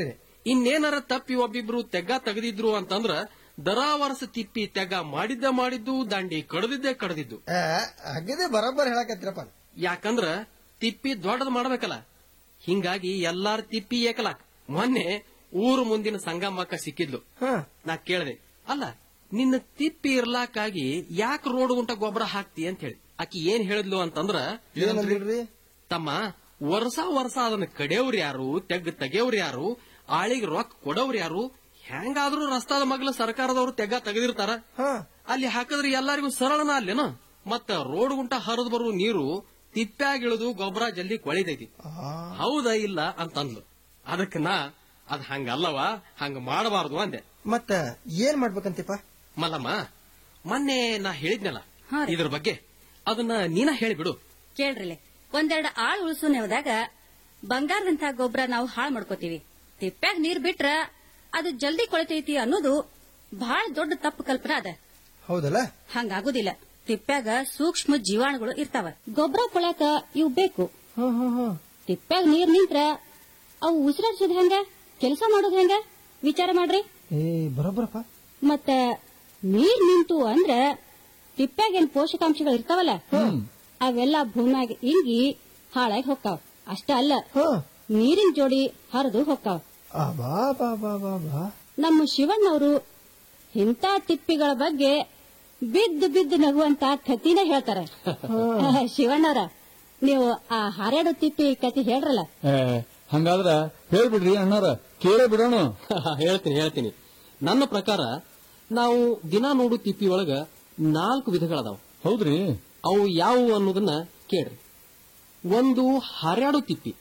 Speaker 8: ಇನ್ನೇನಾರ ತಪ್ಪಿ ಒಬ್ಬಿಬ್ರು ತೆಗ್ಗ ತೆಗೆದಿದ್ರು ಅಂತಂದ್ರ ದರಾವರಸ ತಿಪ್ಪಿ ತೆಗ್ಗ ಮಾಡಿದ್ದ ಮಾಡಿದ್ದು ದಾಂಡಿ ಕಡದಿದ್ದೆ ಕಡದಿದ್ದು
Speaker 12: ಹಾಗಿದ್ರೆ ಬರೋಬ್ಬರ್ ಹೇಳಕತ್ತಿರಪ್ಪ
Speaker 8: ಯಾಕಂದ್ರ ತಿಪ್ಪಿ ದೊಡ್ಡದ್ ಮಾಡ್ಬೇಕಲ್ಲ ಹಿಂಗಾಗಿ ಎಲ್ಲಾರ ತಿಪ್ಪಿ ಏಕಲಾಕ್ ಮೊನ್ನೆ ಊರು ಮುಂದಿನ ಸಂಗಮಕ್ಕ ಸಿಕ್ಕಿದ್ಲು ನಾ ಕೇಳ್ದೆ ಅಲ್ಲ ನಿನ್ನ ತಿಪ್ಪಿ ಇರ್ಲಾಕಾಗಿ ಯಾಕೆ ರೋಡ್ ಗುಂಟ ಗೊಬ್ಬರ ಹಾಕ್ತಿ ಅಂತ ಹೇಳಿ ಆಕಿ ಏನ್ ಹೇಳಿದ್ಲು ಅಂತಂದ್ರ
Speaker 12: ಏನಂದ್ರಿ
Speaker 8: ತಮ್ಮ ವರ್ಷ ವರ್ಷ ಅದನ್ನ ಕಡೆಯವ್ರು ಯಾರು ತೆಗ್ ತೆಗೆಯವ್ರು ಯಾರು ಆಳಿಗೆ ರೊಕ್ಕ ಕೊಡವ್ರು ಯಾರು ಹೆಂಗಾದ್ರೂ ರಸ್ತಾದ ಮಗ್ಲ ಸರ್ಕಾರದವ್ರು ತೆಗ್ಗ ತೆಗೆದಿರ್ತಾರ ಅಲ್ಲಿ ಹಾಕಿದ್ರೆ ಎಲ್ಲರಿಗೂ ಸರಳನ ಅಲ್ಲೇನ ಮತ್ತ ರೋಡ್ ಗುಂಟ ಹರಿದು ಬರುವ ನೀರು ತಿಪ್ಪ್ಯಾಗಿಳಿದು ಗೊಬ್ಬರ ಜಲ್ದಿ ಕೊಳಿತೈತಿ ಹೌದಾ ಇಲ್ಲ ಅಂತಂದ್ಲು ಅದಕ್ಕೆ ನಾ ಅದ್ ಹಂಗಲ್ಲವ ಹಂಗ ಮಾಡಬಾರ್ದು ಅಂದೆ
Speaker 12: ಮತ್ತ ಏನ್ ಮಾಡ್ಬೇಕಂತಿಪ್ಪ
Speaker 8: ಮಲ್ಲಮ್ಮ ಮೊನ್ನೆ ನಾ ಹೇಳಿದ್ನಲ್ಲ ಇದ್ರ ಬಗ್ಗೆ ಅದನ್ನ ನೀನ ಹೇಳಿಬಿಡು
Speaker 14: ಕೇಳ್ರಿಲೆ ಒಂದೆರಡು ಆಳ್ ಉಳಿಸು ನೆವದಾಗ ಬಂಗಾರದಂತ ಗೊಬ್ಬರ ನಾವು ಹಾಳು ಮಾಡ್ಕೋತೀವಿ ತಿಪ್ಪ್ಯಾಗ ನೀರ್ ಬಿಟ್ರ ಅದು ಜಲ್ದಿ ಕೊಳಿತೈತಿ ಅನ್ನೋದು ಬಹಳ ದೊಡ್ಡ ತಪ್ಪು ಕಲ್ಪನಾ ಅದ
Speaker 12: ಹೌದಲ್ಲ
Speaker 14: ಹಂಗಾಗುದಿಲ್ಲ ತಿಪ್ಪ್ಯಾಗ ಸೂಕ್ಷ್ಮ ಜೀವಾಣುಗಳು ಇರ್ತಾವ ಗೊಬ್ಬರ ಕೊಳಾಕ ಇವು ಬೇಕು ತಿಪ್ಪ್ಯಾಗ ನೀರ್ ನಿಂತ್ರ ಅವು ಉಸಿರಾಡ್ಸೋದ್ ಹೆಂಗ ಕೆಲಸ ಮಾಡೋದ್ ಹೆಂಗ ವಿಚಾರ ಮಾಡ್ರಿ
Speaker 12: ಏ ಬರೋಬ್ಬರಪ್ಪ
Speaker 14: ಮತ್ತ ನೀರ್ ನಿಂತು ಅಂದ್ರ ತಿಪ್ಪ್ಯಾಗ ಏನ್ ಪೋಷಕಾಂಶಗಳು ಇರ್ತಾವಲ್ಲ ಅವೆಲ್ಲ ಭೂಮ್ಯಾಗ ಇಂಗಿ ಹಾಳಾಗಿ ಹೊಕ್ಕಾವ್ ಅಷ್ಟ ಅಲ್ಲ ನೀರಿನ ಜೋಡಿ ಹರಿದು ಹೊಕ್ಕಾವ್
Speaker 12: ಬಾ ಬಾ ಬಾ ಬಾ ಬಾ
Speaker 14: ನಮ್ಮ ಶಿವಣ್ಣವರು ಇಂಥ ತಿಪ್ಪಿಗಳ ಬಗ್ಗೆ ಬಿದ್ದು ಬಿದ್ದು ನಗುವಂತ ಕತಿನ ಹೇಳ್ತಾರೆ ಶಿವಣ್ಣವ್ರ ನೀವು ಆ ಹಾರಾಡೋ ತಿಪ್ಪಿ ಕತಿ ಹೇಳ್ರಲ್ಲ
Speaker 11: ಏ, ಹಂಗಾದ್ರ ಹೇಳ್ಬಿಡ್ರಿ ಅಣ್ಣಾರ ಕೇಳೇ ಬಿಡೋಣ
Speaker 8: ಹೇಳ್ತೀನಿ ಹೇಳ್ತೀನಿ ನನ್ನ ಪ್ರಕಾರ ನಾವು ದಿನ ನೋಡು ತಿಪ್ಪಿ ಒಳಗ ನಾಲ್ಕು ವಿಧಗಳದಾವ
Speaker 11: ಹೌದ್ರಿ
Speaker 8: ಅವು ಯಾವುವು ಅನ್ನೋದನ್ನ ಕೇಳ್ರಿ ಒಂದು ಹರ್ಯಾಡು ತಿಪ್ಪಿ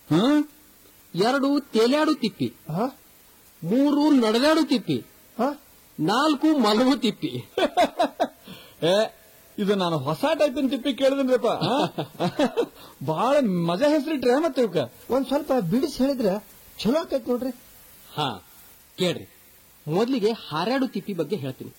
Speaker 8: ಎರಡು ತೇಲ್ಯಾಡು ತಿಪ್ಪಿ ಮೂರು ನಡೆದಾಡು ತಿಪ್ಪಿ ನಾಲ್ಕು ಮಲಗು ತಿಪ್ಪಿ
Speaker 11: ಏ ಇದು ನಾನು ಹೊಸ ಟೈಪಿನ ತಿಪ್ಪಿ ಕೇಳಿದ್ರಿಪ್ಪ ಬಹಳ ಮಜಾ ಹೆಸರಿಟ್ರೆ ಮತ್ತೆ ಇವಕ್ಕ
Speaker 12: ಒಂದ್ ಸ್ವಲ್ಪ ಬಿಡಿಸಿ ಹೇಳಿದ್ರೆ ಚಲೋ ಆಕೈತ್ ನೋಡ್ರಿ
Speaker 8: ಹಾ ಕೇಳ್ರಿ ಮೊದಲಿಗೆ ಹಾರ್ಯಾಡು ತಿಪ್ಪಿ ಬಗ್ಗೆ ಹೇಳ್ತೀನಿ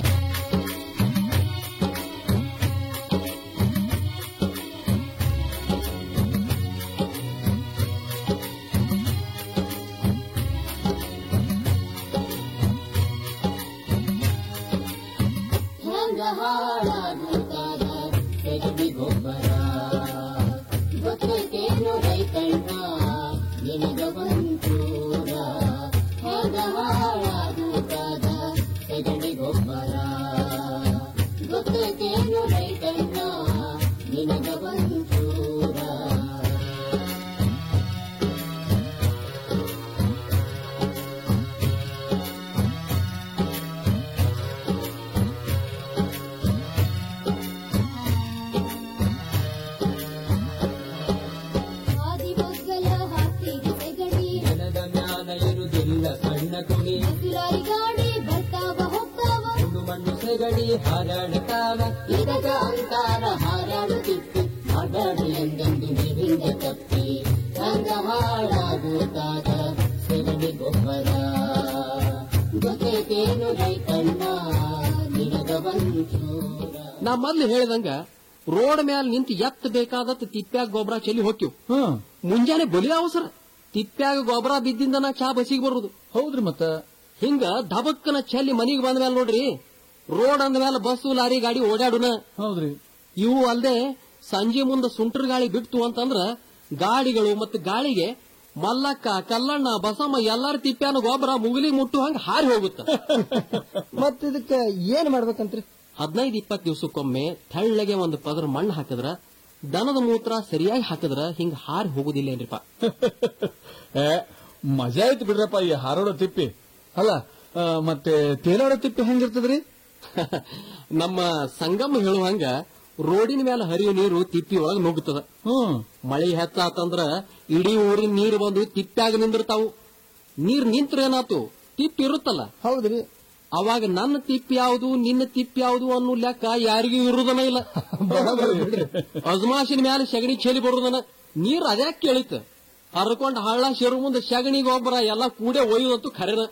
Speaker 13: ಹೆಂಗ ಹಾಳಾಗುತ್ತಾದ ಸೆಗಣಿ ಗೊಬ್ಬರ ಗೊತ್ತೈತೇನು ರೈತಣ್ಣ ನಿನಗ ಒಂಚೂರ ಹೆಂಗ ಹಾಳಾಗುತ್ತಾದ ಸೆಗಣಿ ಗೊಬ್ಬರ ಗೊತ್ತೈತೇನು ರೈತಣ್ಣ ನಿನಗ ಒಂಚೂರ ಆದಿಮಗ್ಗಲ ಹಾಸಿಗೆ ಸೆಗಣಿ
Speaker 9: ಜನದ ಮ್ಯಾಲ ಇರುವುದಿಲ್ಲ ಸಣ್ಣ ಕುಣಿ
Speaker 13: ಹಸಿರಾಯಿ ಗಾಡಿ ಬರ್ತಾವ ಹೋಗ್ತಾವ
Speaker 9: ಹುಡು ಮಣ್ಣು ಸೆಗಡಿ ಹಾರಾಡ್ತಾವ
Speaker 13: ಇದಗ ಅಂತಾರ ಹಾರಾಡು ತಿಪ್ಪಿ ಹಾಡಾಡು ಎಂದೆಂದು ನೀರಿಂದ ತಪ್ಪಿ ಹಂಗ ಹಾಳಾಗುತ್ತಾದ ಸೆಗಣಿ ಗೊಬ್ಬರ ಗೊತ್ತೈತೇನು ರೈತಣ್ಣ ನಿನಗ ಒಂಚೂರ
Speaker 8: ನಾ ಮೊದ್ಲು ಹೇಳಿದಂಗ ರೋಡ್ ಮ್ಯಾಲ ನಿಂತು ಎತ್ತ ಬೇಕಾದತ್ ತಿಪ್ಪ್ಯಾಗ ಗೊಬ್ಬರ ಚೆಲ್ಲಿ ಹೋಗ್ತಿವ್ ಮುಂಜಾನೆ ಬಲಿ ಅವಸರ ತಿಪ್ಪ್ಯಾಗ ಗೊಬ್ಬರ ಬಿದ್ದಿಂದನ ಚಾ ಬಸಿಗೆ ಬರುದು
Speaker 11: ಹೌದ್ರಿ ಮತ್ತ
Speaker 8: ಹಿಂಗ ದಬಕ್ಕನ ಚೆಲ್ಲಿ ಮನಿಗೆ ಬಂದ ಮೇಲೆ ನೋಡ್ರಿ ರೋಡ್ ಅಂದ ಮೇಲೆ ಬಸ್ಸು ಲಾರಿ ಗಾಡಿ ಓಡಾಡುನ
Speaker 11: ಹೌದ್ರಿ
Speaker 8: ಇವು ಅಲ್ದೆ ಸಂಜೆ ಮುಂದ ಸುಂಟರ್ ಗಾಳಿ ಬಿಡ್ತು ಅಂತಂದ್ರ ಗಾಡಿಗಳು ಮತ್ತು ಗಾಳಿಗೆ ಮಲ್ಲಕ್ಕ ಕಲ್ಲಣ್ಣ ಬಸಮ್ಮ ಎಲ್ಲಾರ ತಿಪ್ಪ್ಯಾನ ಗೊಬ್ಬರ ಮುಗಿಲಿ ಮುಟ್ಟು ಹಂಗ ಹಾರಿ ಹೋಗುತ್ತ
Speaker 12: ಮತ್ ಇದಕ್ಕ ಏನ್ ಮಾಡ್ಬೇಕಂತ್ರಿ
Speaker 8: ಹದಿನೈದು ಇಪ್ಪತ್ತು ದಿವಸಕ್ಕೊಮ್ಮೆ ತೆಳ್ಳಗೆ ಒಂದು ಪದರ ಮಣ್ಣು ಹಾಕಿದ್ರ ದನದ ಮೂತ್ರ ಸರಿಯಾಗಿ ಹಾಕಿದ್ರ ಹಿಂಗ ಹಾರಿ ಹೋಗುದಿಲ್ಲೇನ್ರಿಪ್ಪ
Speaker 11: ಏ ಮಜಾ ಆಯ್ತು ಬಿಡ್ರಪ್ಪ ಈ ಹಾರೋಡೋ ತಿಪ್ಪಿ ಅಲ್ಲ ಆ, ಮತ್ತೆ ತೇಲಾಡೋ ತಿಪ್ಪಿ ಹೆಂಗಿರ್ತದ್ರಿ
Speaker 8: ನಮ್ಮ ಸಂಗಮ ಹೇಳುವಂಗ ರೋಡಿನ ಮೇಲೆ ಹರಿಯೋ ನೀರು ತಿಪ್ಪಿ ಒಳಗ ನುಗ್ಗುತ್ತದ ಮಳಿ ಹೆಚ್ಚಾತಂದ್ರ ಇಡೀ ಊರಿನ ನೀರು ಬಂದು ತಿಪ್ಪ್ಯಾಗ ನಿಂದಿರ್ತಾವು ನೀರ್ ನಿಂತ್ರ ಏನಾತು ತಿಪ್ಪಿ ಇರುತ್ತಲ್ಲ
Speaker 12: ಹೌದ್ರಿ
Speaker 8: ಅವಾಗ ನನ್ನ ತಿಪ್ಪಿ ಯಾವುದು ನಿನ್ನ ತಿಪ್ಪಿ ಯಾವುದು ಅನ್ನೋ ಲೆಕ್ಕ ಯಾರಿಗೂ ಇರುದನ ಇಲ್ಲ ಅಜಮಾಸಿನ ಮ್ಯಾಲ ಸಗಣಿ ಚೆಲಿ ಬರುದನ ನೀರ್ ಅದ್ಯಾಕ್ ಕೇಳಿತ ಹರ್ಕೊಂಡ್ ಹಳ್ಳ ಶೆರು ಮುಂದೆ ಸಗಣಿ ಗೊಬ್ಬರ ಎಲ್ಲಾ ಕೂಡೆ ಒಯ್ಯುದಂತೂ ಖರೇನ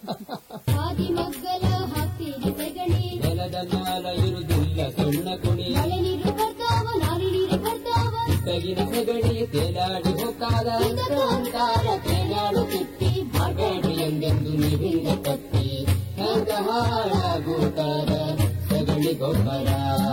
Speaker 13: ಆದಿಮಗ್ಗಲ ಹಾಸಿಗೆ ಸೆಗಣಿ
Speaker 9: ನೆಲದ ಮ್ಯಾಲ ಇರುವುದಿಲ್ಲ ಸಣ್ಣ ಕುಣಿ
Speaker 13: ಮಳೆ ನೀರು ಬರ್ತಾವ ನಾರಿ ನೀರು ಬರ್ತಾವ
Speaker 9: ತೆಗಿನ ಸೆಗಡಿ ತೇಲಾಡಿ ಹೋಗ್ತಾದ
Speaker 13: ಇದಕ್ಕ ಅಂತಾರ ತೇಲಾಡು ತಿಪ್ಪಿ ಹಾಡಾಡು ಎಂದೆಂದು
Speaker 9: ಗೊಬ್ಬರ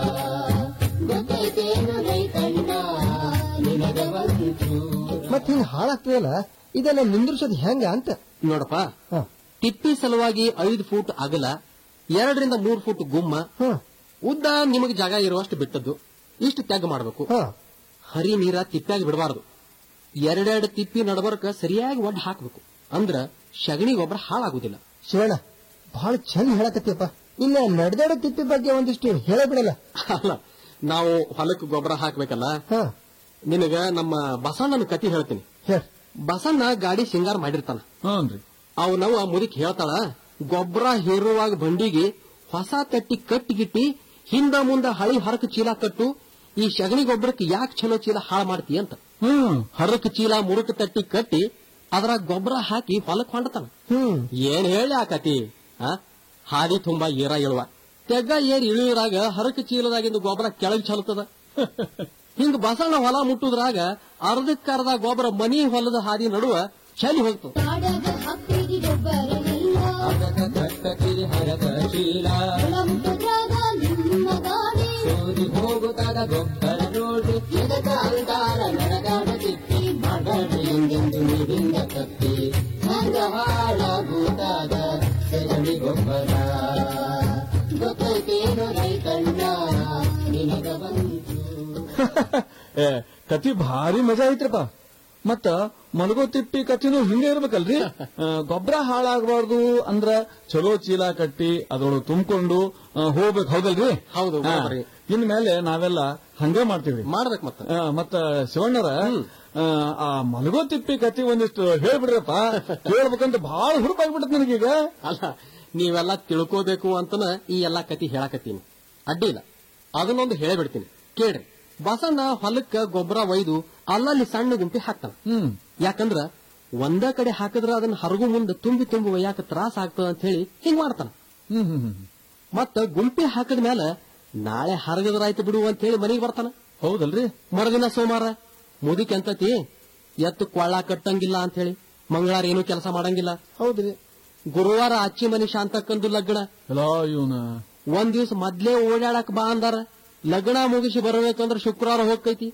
Speaker 9: ಗೊತ್ತೈತೇನು ರೈತಣ್ಣ ನಿನಗ ಒಂಚೂರ
Speaker 12: ಮತ್ ಹಿಂಗ್ ಹಾಳಾಗ್ತದಲ್ಲ ಇದೆಲ್ಲ ನಿಂದ್ರಿಸೋದು ಹೆಂಗ ಅಂತ
Speaker 8: ನೋಡಪ್ಪ ತಿಪ್ಪಿ ಸಲುವಾಗಿ ಐದು ಫೂಟ್ ಅಗಲ ಎರಡರಿಂದ ಮೂರು ಫೂಟ್ ಗುಮ್ಮ ಉದ್ದ ನಿಮಗೆ ಜಾಗ ಇರುವಷ್ಟು ಬಿಟ್ಟದ್ದು ಇಷ್ಟು ತ್ಯಾಗ ಮಾಡಬೇಕು ಹರಿ ನೀರ ತಿಪ್ಪಾಗಿ ಬಿಡಬಾರದು ಎರಡೆರಡು ತಿಪ್ಪಿ ನಡಬರ್ಕ ಸರಿಯಾಗಿ ಒಡ್ಡ ಹಾಕಬೇಕು ಅಂದ್ರ ಶಗಣಿ ಗೊಬ್ಬರ ಹಾಳಾಗುದಿಲ್ಲ
Speaker 12: ಶಿವಣ್ಣ ಬಹಳ ಚಂದ ಹೇಳಕತ್ತಿಯಪ್ಪ ಇನ್ನ ನಡೆದಾಡೋ ತಿಪ್ಪಿ ಬಗ್ಗೆ ಒಂದಿಷ್ಟು ಹೇಳ ಬಿಡಲ್ಲ
Speaker 8: ಅಲ್ಲ ನಾವು ಹೊಲಕ್ಕೆ ಗೊಬ್ಬರ ಹಾಕ್ಬೇಕಲ್ಲ ನಿನಗ ನಮ್ಮ ಬಸಣ್ಣನ ಕತಿ ಹೇಳ್ತೀನಿ ಬಸಣ್ಣ ಗಾಡಿ ಸಿಂಗಾರ ಮಾಡಿರ್ತಾನ
Speaker 11: ಹ್ಞೂನ್ರಿ
Speaker 8: ಅವನವ ಮುದುಕ್ ಹೇಳ್ತಾಳ ಗೊಬ್ಬರ ಹೇರುವಾಗ ಬಂಡಿಗೆ ಹೊಸ ತಟ್ಟಿ ಕಟ್ಟಿಗಿಟ್ಟಿ ಹಿಂದ ಮುಂದ ಹಳಿ ಹರಕ ಚೀಲ ಕಟ್ಟು ಈ ಶಗಣಿ ಗೊಬ್ಬರಕ್ಕೆ ಯಾಕೆ ಚಲೋ ಚೀಲ ಹಾಳು ಮಾಡ್ತಿ ಅಂತ ಹರಕ ಚೀಲ ಮುರುಕ ತಟ್ಟಿ ಕಟ್ಟಿ ಅದ್ರಾಗ ಗೊಬ್ಬರ ಹಾಕಿ ಹೊಲಕ್ ಹೊಂಡತಾನ ಏನ್ ಹೇಳಿ ಆ ಕತಿ ಆ? ಹಾದಿ ತುಂಬಾ ಏರ ಇಳುವ ತೆಗ್ಗ ಏರ್ ಇಳಿಯುವಾಗ ಹರಕ ಚೀಲದಾಗಿಂದ ಗೊಬ್ಬರ ಕೆಳಗ್ ಚಲುತ್ತದ ಹಿಂಗ ಬಸಣ್ಣ ಹೊಲ ಮುಟ್ಟುದ್ರಾಗ ಅರ್ಧಕ್ಕರ್ಧ ಗೊಬ್ಬರ ಮನಿ ಹೊಲದ ಹಾದಿ ನಡುವ ಚಲಿ ಹೋಗ್ತದ
Speaker 13: ಕಾಡಾಗ ಹಾಕ್ತೀರಿ ಗೊಬ್ಬರ ಎಲ್ಲ
Speaker 9: ಅದಕ ಕಟ್ಟಕಿರಿ ಹರದ ಚೀಲ
Speaker 13: ಮುಟ್ಟದ್ರಾಗ ನಿಮ್ಮ ಗಾಡಿ
Speaker 9: ಸೋರಿ ಹೋಗುತ್ತಾಗ ಗೊಬ್ಬರ ನೋಡಿ ಎದಕ ಅಂತಾರ ನಡಗಾಡ ತಿಪ್ಪಿ ಮಾಡಬೇಡಿ ಎಂದೆಂದು ನೀರಿಂದ ತಪ್ಪಿ ಹಂಗ ಹಾಳಾಗುತ್ತಾಗ ಸಗಣಿ ಗೊಬ್ಬರ ಗೊತ್ತೈತೇನು ರೈತಣ್ಣ ನಿನಗ ಬಂತು
Speaker 11: ಏ ಕತಿ ಭಾರಿ ಮಜಾ ಐತ್ರಪ್ಪ ಮತ್ತ ಮಲಗೋ ತಿಪ್ಪಿ ಕತಿನೂ ಹಿಂಗೆ ಇರ್ಬೇಕಲ್ರಿ ಗೊಬ್ಬರ ಹಾಳಾಗಬಾರ್ದು ಅಂದ್ರ ಚಲೋ ಚೀಲ ಕಟ್ಟಿ ಅದ್ರೊಳಗೆ ತುಂಬಿಕೊಂಡು ಹೋಗ್ಬೇಕು ಹೌದಲ್ರಿ
Speaker 8: ಹೌದು,
Speaker 11: ಹಾ.
Speaker 8: ಬರೋಬ್ಬರಿ.
Speaker 11: ಇನ್ಮೇಲೆ ನಾವೆಲ್ಲ ಹಂಗೆ ಮಾಡ್ತೀವಿ
Speaker 8: ಮಾಡ್ಬೇಕು ಮತ್ತ
Speaker 11: ಮತ್ತ ಶಿವಣ್ಣರ ಆ, ಆ ಮಲಗೋ ತಿಪ್ಪಿ ಕತಿ ಒಂದಿಷ್ಟು ಹೇಳ್ಬಿಡ್ರಪ್ಪ ಹೇಳ್ಬೇಕಂತ ಬಹಳ ಹುರುಪಾಗ್ಬಿಟ್ಟತ್ ನನಗೀಗ
Speaker 8: ಅಲ್ಲ ನೀವೆಲ್ಲ ತಿಳ್ಕೋಬೇಕು ಅಂತನ ಈ ಎಲ್ಲಾ ಕತಿ ಹೇಳಕತ್ತೀನಿ ಅಡ್ಡಿಲ್ಲ ಅದನ್ನೊಂದು ಹೇಳ್ಬಿಡ್ತೀನಿ ಕೇಳ್ರಿ ಬಸಣ್ಣ ಹೊಲಕ್ಕ ಗೊಬ್ಬರ ಒಯ್ದು ಅಲ್ಲಲ್ಲಿ ಸಣ್ಣ ಗುಂಪಿ ಹಾಕ್ತಾನ ಯಾಕಂದ್ರ ಒಂದ ಕಡೆ ಹಾಕಿದ್ರ ಅದನ್ನ ಹರಗು ಮುಂದೆ ತುಂಬಿ ತುಂಬಿ ಒಯ್ಯಾಕ ತ್ರಾಸ ಆಗ್ತದ ಅಂತ ಹೇಳಿ ಹಿಂಗ್ ಮಾಡ್ತಾನ ಮತ್ತ ಗುಂಪಿ ಹಾಕದ ಮೇಲೆ ನಾಳೆ ಹರಗದ್ರಾಯ್ತು ಬಿಡು ಅಂತ ಹೇಳಿ ಮನೆಗೆ ಬರ್ತಾನ
Speaker 11: ಹೌದಲ್ರಿ
Speaker 8: ಮರುದಿನ ಸೋಮವಾರ ಮುದುಕಿ ಅಂತತಿ ಎತ್ತು ಕೊಳ್ಳ ಕಟ್ಟಂಗಿಲ್ಲ ಅಂತ ಹೇಳಿ ಮಂಗಳವಾರ ಏನೂ ಕೆಲಸ ಮಾಡಂಗಿಲ್ಲ
Speaker 12: ಹೌದ್ರಿ
Speaker 8: ಗುರುವಾರ ಅಚ್ಚಿ ಮನಿ ಶಾಂತಕ್ಕಂದು ಲಗ್ನ
Speaker 11: ಇವನ
Speaker 8: ಒಂದ್ ದಿವ್ಸ ಮೊದ್ಲೇ ಓಡಾಡಕ್ ಬಾ ಅಂದಾರ ಲಗ್ನ ಮುಗಿಸಿ ಬರಬೇಕಂದ್ರ ಶುಕ್ರವಾರ ಹೋಗ್ತೈತಿ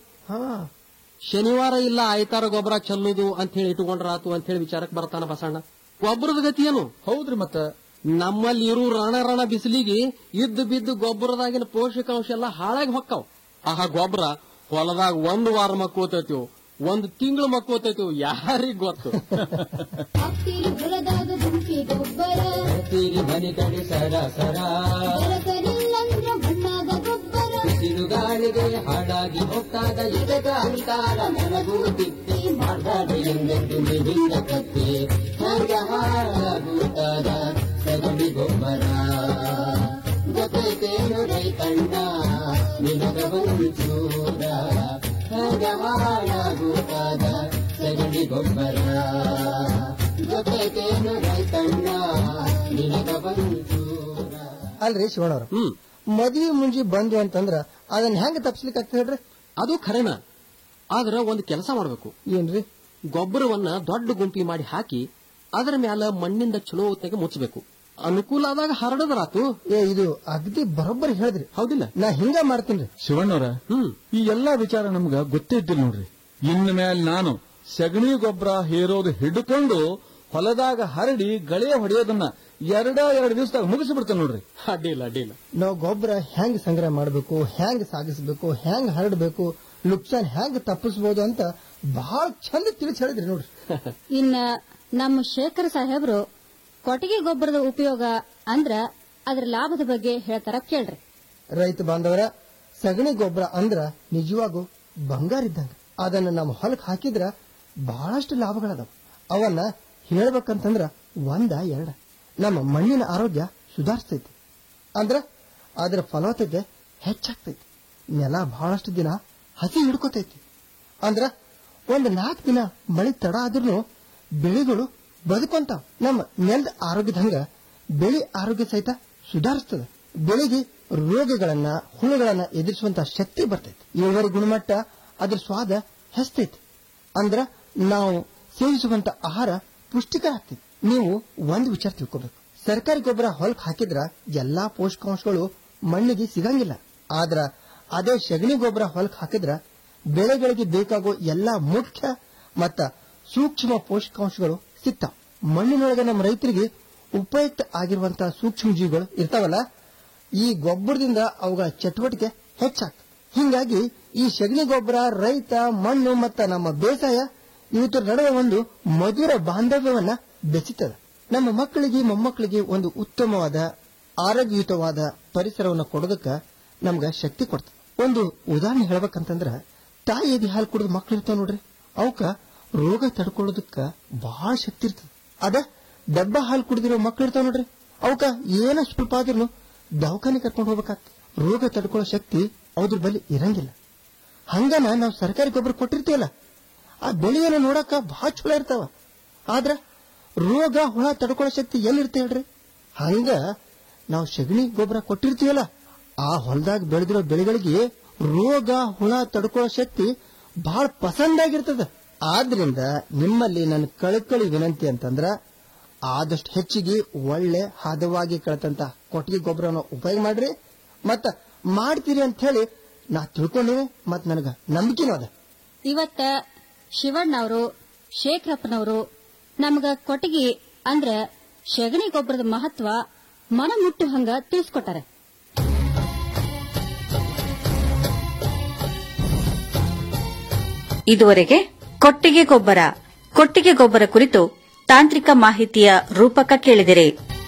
Speaker 8: ಶನಿವಾರ ಇಲ್ಲ ಆಯ್ತಾರ ಗೊಬ್ಬರ ಚೆಲ್ಲುದು ಅಂತ ಹೇಳಿ ಇಟ್ಕೊಂಡ್ರಾತು ಅಂತ ಹೇಳಿ ವಿಚಾರಕ್ಕೆ ಬರ್ತಾನ ಬಸಣ್ಣ ಗೊಬ್ಬರದ ಗತಿ ಏನು
Speaker 11: ಹೌದ್ರಿ ಮತ್ತ
Speaker 8: ನಮ್ಮಲ್ಲಿ ಇರು ರಣ ರಣ ಬಿಸಿಲಿಗೆ ಇದ್ದು ಬಿದ್ದು ಗೊಬ್ಬರದಾಗಿನ ಪೋಷಕಾಂಶ ಎಲ್ಲ ಹಾಳಾಗಿ ಹೊಕ್ಕಾವ್ ಆಹಾ ಗೊಬ್ಬರ ಹೊಲದಾಗ ಒಂದ್ ವಾರ ಮಕ್ಕೋತೈತಿವ್ ಒಂದ್ ತಿಂಗಳು ಮಕ್ಕೋತೈತಿವ್ ಯಾರಿಗ್ ಗೊತ್ತು
Speaker 13: ಹಾಕ್ತೀರಿ ಹೊಲದಾಗ ಗುಂಪಿ ಗೊಬ್ಬರ
Speaker 9: ತೀರಿ ಮನೆ ಕಡೆ ಸರ ಸರ
Speaker 13: ಬೆಳಕರಿಲ್ಲಂದ್ರ ಮಣ್ಣಾಗ ಗೊಬ್ಬರ
Speaker 9: ಬಿಸಿಲು ಗಾಳಿಗೆ ಹಾಳಾಗಿ ಹೋಗ್ತಾಗ ಎದಕ ಅಂತಾರ ನನಗೂ ತಿಪ್ಪಿ ಮಾಡಬೇಡಿ ಎಂದೆಂದು ನೀರಿಂದ ತಪ್ಪಿ ಹಂಗ ಹಾಳಾಗುತ್ತಾಗ ಸಗಣಿ ಗೊಬ್ಬರ ಗೊತ್ತೈತೇನು ರೈತಣ್ಣ ನಿನಗ ಒಂಚೂರ ಹಂಗ ಹಾಳಾಗುತ್ತಾಗ ಸಗಣಿ ಗೊಬ್ಬರ ಗೊತ್ತೈತೇನು ರೈತಣ್ಣ ನಿನಗ ಒಂಚೂರ
Speaker 12: ಅಲ್ರಿ ಶಿವಣ್ಣವ್ರ ಮದ್ವಿ ಮುಂಜಿ ಬಂದ್ವಿ ಅಂತಂದ್ರ ಅದನ್ನ ಹೆಂಗ ತಪ್ಸ್ಲಿಕ್ಕೆ ಆಗ್ತದೆ ಹೇಳ್ರಿ
Speaker 8: ಅದು ಖರೇನ ಆದ್ರ ಒಂದ್ ಕೆಲಸ ಮಾಡ್ಬೇಕು
Speaker 12: ಏನ್ರಿ
Speaker 8: ಗೊಬ್ಬರವನ್ನ ದೊಡ್ಡ ಗುಂಪಿ ಮಾಡಿ ಹಾಕಿ ಅದರ ಮ್ಯಾಲ ಮಣ್ಣಿಂದ ಚಲೋ ಹೊತ್ತಿಗೆ ಮುಚ್ಚಬೇಕು ಅನುಕೂಲ ಆದಾಗ ಹರಡದ್ರಾತು
Speaker 12: ಏ ಇದು ಅಗದಿ ಬರೋಬ್ಬರಿ ಹೇಳಿದ್ರಿ
Speaker 8: ಹೌದಿಲ್ಲ
Speaker 12: ನಾ ಹಿಂಗ ಮಾಡ್ತೀನಿ
Speaker 11: ಶಿವಣ್ಣವ್ರ ಈ ಎಲ್ಲಾ ವಿಚಾರ ನಮ್ಗ ಗೊತ್ತೇ ಇದ್ದಿಲ್ಲ ನೋಡ್ರಿ ಇನ್ ಮೇಲೆ ನಾನು ಸಗಣಿ ಗೊಬ್ಬರ ಹೇರೋದು ಹಿಡ್ಕೊಂಡು ಹೊಲದಾಗ ಹರಡಿ ಗಳೆ ಹೊಡೆಯೋದನ್ನ ಎರಡ ಎರಡು ದಿವಸದಾಗ ಮುಗಿಸಿಬಿಡ್ತೇನೆ ನೋಡ್ರಿ
Speaker 8: ಅಡ್ಡಿಲ್ಲ ಅಡ್ಡಿಲ್ಲ
Speaker 12: ನಾವು ಗೊಬ್ಬರ ಹೆಂಗ್ ಸಂಗ್ರಹ ಮಾಡಬೇಕು ಹೆಂಗ್ ಸಾಗಿಸ್ಬೇಕು ಹೆಂಗ್ ಹರಡಬೇಕು ನುಕ್ಸಾನ್ ಹೆಂಗ್ ತಪ್ಪಿಸ್ಬೋದು ಅಂತ ಬಹಳ ಚಂದ ತಿಳಿಸಿ ಹೇಳಿದ್ರಿ ನೋಡ್ರಿ
Speaker 14: ಇನ್ನ ನಮ್ಮ ಶೇಖರ್ ಸಾಹೇಬ್ರು ಕೊಟ್ಟಿಗೆ ಗೊಬ್ಬರದ ಉಪಯೋಗ ಅಂದ್ರ ಅದರ ಲಾಭದ ಬಗ್ಗೆ ಹೇಳ್ತಾರ ಕೇಳ್ರಿ
Speaker 12: ರೈತ ಬಾಂಧವರ ಸಗಣಿ ಗೊಬ್ಬರ ಅಂದ್ರ ನಿಜವಾಗೂ ಬಂಗಾರ ಇದ್ದಂಗ ಅದನ್ನ ನಮ್ಮ ಹೊಲಕ್ ಹಾಕಿದ್ರ ಬಹಳಷ್ಟು ಲಾಭಗಳದಾವ ಅವನ್ನ ಹೇಳ್ಬೇಕಂತಂದ್ರ ಒಂದ ಎರಡ ನಮ್ಮ ಮಣ್ಣಿನ ಆರೋಗ್ಯ ಸುಧಾರಿಸ್ತೈತಿ ಅಂದ್ರ ಅದರ ಫಲವತ್ತತೆ ಹೆಚ್ಚಾಗ್ತೈತಿ ನೆಲ ಬಹಳಷ್ಟು ದಿನ ಹಸಿ ಹಿಡ್ಕೋತೈತಿ ಅಂದ್ರ ಒಂದ್ ನಾಲ್ಕು ದಿನ ಮಳಿ ತಡ ಆದ್ರೂ ಬೆಳೆಗಳು ಬದುಕೊಂತಾವ ನಮ್ಮ ನೆಲದ ಆರೋಗ್ಯದಂಗ ಬೆಳೆ ಆರೋಗ್ಯ ಸಹಿತ ಸುಧಾರಿಸ್ತದ ಬೆಳೆಗೆ ರೋಗಗಳನ್ನ ಹುಳುಗಳನ್ನ ಎದುರಿಸುವಂತ ಶಕ್ತಿ ಬರ್ತೈತಿ ಇಳುವರಿ ಗುಣಮಟ್ಟ ಅದ್ರ ಸ್ವಾದ ಹೆಚ್ಚತೈತಿ ಅಂದ್ರ ನಾವು ಸೇವಿಸುವಂತ ಆಹಾರ ಪುಷ್ಟಿಕರ ಆಗ್ತೈತಿ ನೀವು ಒಂದು ವಿಚಾರ ತಿಳ್ಕೋಬೇಕು ಸರ್ಕಾರಿ ಗೊಬ್ಬರ ಹೊಲಕ್ ಹಾಕಿದ್ರ ಎಲ್ಲಾ ಪೋಷಕಾಂಶಗಳು ಮಣ್ಣಿಗೆ ಸಿಗಂಗಿಲ್ಲ ಆದ್ರ ಅದೇ ಸಗಣಿ ಗೊಬ್ಬರ ಹೊಲಕ್ ಹಾಕಿದ್ರ ಬೆಳೆಗಳಿಗೆ ಬೇಕಾಗೋ ಎಲ್ಲಾ ಮುಖ್ಯ ಮತ್ತ ಸೂಕ್ಷ್ಮ ಪೋಷಕಾಂಶಗಳು ಸಿಗ್ತಾವ ಮಣ್ಣಿನೊಳಗೆ ನಮ್ಮ ರೈತರಿಗೆ ಉಪಯುಕ್ತ ಆಗಿರುವಂತಹ ಸೂಕ್ಷ್ಮ ಜೀವಿಗಳು ಇರ್ತಾವಲ್ಲ ಈ ಗೊಬ್ಬರದಿಂದ ಅವುಗಳ ಚಟುವಟಿಕೆ ಹೆಚ್ಚಾಗ್ತದೆ ಹಿಂಗಾಗಿ ಈ ಸಗಣಿ ಗೊಬ್ಬರ ರೈತ ಮಣ್ಣು ಮತ್ತ ನಮ್ಮ ಬೇಸಾಯ ಇವತ್ತರ ನಡುವೆ ಒಂದು ಮಧುರ ಬಾಂಧವ್ಯವನ್ನ ಬೆಸಿತದ ನಮ್ಮ ಮಕ್ಕಳಿಗೆ ಮೊಮ್ಮಕ್ಕಳಿಗೆ ಒಂದು ಉತ್ತಮವಾದ ಆರೋಗ್ಯಯುತವಾದ ಪರಿಸರವನ್ನು ಕೊಡೋದಕ್ಕ ನಮ್ಗ ಶಕ್ತಿ ಕೊಡ್ತದೆ ಒಂದು ಉದಾಹರಣೆ ಹೇಳ್ಬೇಕಂತಂದ್ರ ತಾಯಿ ಎದಿ ಹಾಲು ಕುಡಿದ ಮಕ್ಳು ಇರ್ತಾವ ನೋಡ್ರಿ ಅವಕ್ಕ ರೋಗ ತಡ್ಕೊಳ್ಳೋದಕ್ಕ ಬಹಳ ಶಕ್ತಿ ಇರ್ತದೆ ಅದ ಡಬ್ಬ ಹಾಲು ಕುಡಿದಿರೋ ಮಕ್ಳು ಇರ್ತಾವ ನೋಡ್ರಿ ಅವಕ್ಕ ಏನ ಸ್ವಲ್ಪ ಆದ್ರೂ ದವಾಖಾನೆ ಕರ್ಕೊಂಡು ಹೋಗ್ಬೇಕಾಗ್ತದೆ ರೋಗ ತಡ್ಕೊಳ್ಳೋ ಶಕ್ತಿ ಅವ್ರ ಬಳಿ ಇರಂಗಿಲ್ಲ ಹಂಗನ ನಾವು ಸರ್ಕಾರಿ ಗೊಬ್ಬರ ಕೊಟ್ಟಿರ್ತೀವಲ್ಲ ಆ ಬೆಳೆಯನ್ನು ನೋಡಕ ಬಹಳ ಚಲೋ ಇರ್ತಾವ ಆದ್ರ ರೋಗ ಹುಳ ತಡ್ಕೊಳ್ಳೋ ಶಕ್ತಿ ಎಲ್ಲಿರ್ತೆ ಹೇಳ್ರಿ ಹಂಗ ನಾವು ಸಗಣಿ ಗೊಬ್ಬರ ಕೊಟ್ಟಿರ್ತೀವಲ್ಲ ಆ ಹೊಲದಾಗ ಬೆಳೆದಿರೋ ಬೆಳೆಗಳಿಗೆ ರೋಗ ಹುಳ ತಡ್ಕೊಳ್ಳೋ ಶಕ್ತಿ ಬಹಳ ಪಸಂದಾಗಿರ್ತದ ಆದ್ರಿಂದ ನಿಮ್ಮಲ್ಲಿ ನನ್ನ ಕಳಕಳಿ ವಿನಂತಿ ಅಂತಂದ್ರ ಆದಷ್ಟು ಹೆಚ್ಚಿಗೆ ಒಳ್ಳೆ ಹದವಾಗಿ ಕಳತಂತ ಕೊಟ್ಟಿಗೆ ಗೊಬ್ಬರನ ಉಪಯೋಗ ಮಾಡ್ರಿ ಮತ್ತ ಮಾಡ್ತೀರಿ ಅಂತ ಹೇಳಿ ನಾ ತಿಳ್ಕೊಂಡಿನಿ ಮತ್ ನನಗ ನಂಬಿಕೆನೂ ಅದ
Speaker 14: ಇವತ್ತ ಶಿವಣ್ಣವರು ಶೇಖರಪ್ಪನವರು ನಮಗ ಕೊಟ್ಟಿಗೆ ಅಂದ್ರ ಸಗಣಿ ಗೊಬ್ಬರದ ಮಹತ್ವ ಮನ ಮುಟ್ಟು ಹಂಗ ತಿಳಿಸ್ಕೊಟ್ಟಾರೆ
Speaker 10: ಇದುವರೆಗೆ ಕೊಟ್ಟಿಗೆ ಗೊಬ್ಬರ ಕೊಟ್ಟಿಗೆ ಗೊಬ್ಬರ ಕುರಿತು ತಾಂತ್ರಿಕ ಮಾಹಿತಿಯ ರೂಪಕ ಕೇಳಿದಿರಿ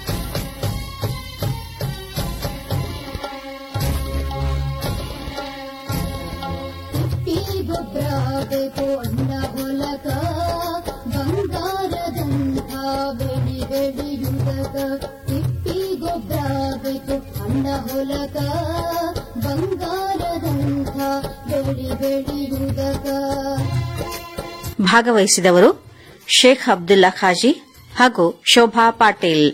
Speaker 13: ತಿಪ್ಪಿ ಗೊಬ್ಬರ ಬೇಕು ಅಣ್ಣ ಹೊಲಕ ಬಂಗಾರದಂಥ ಬೆಳಿ ಬೆಳೆಯುವುದಕ ತಿಪ್ಪಿ ಗೊಬ್ಬರ ಬೇಕು ಅಣ್ಣ ಹೊಲಕ ಬಂಗಾರದಂಥ ಬೆಳಿ ಬೆಳೆಯುವುದಕ
Speaker 10: ಭಾಗವಹಿಸಿದವರು ಶೇಖ್ ಅಬ್ದುಲ್ಲಾ ಖಾಜಿ ಹಾಗೂ ಶೋಭಾ ಪಾಟೀಲ್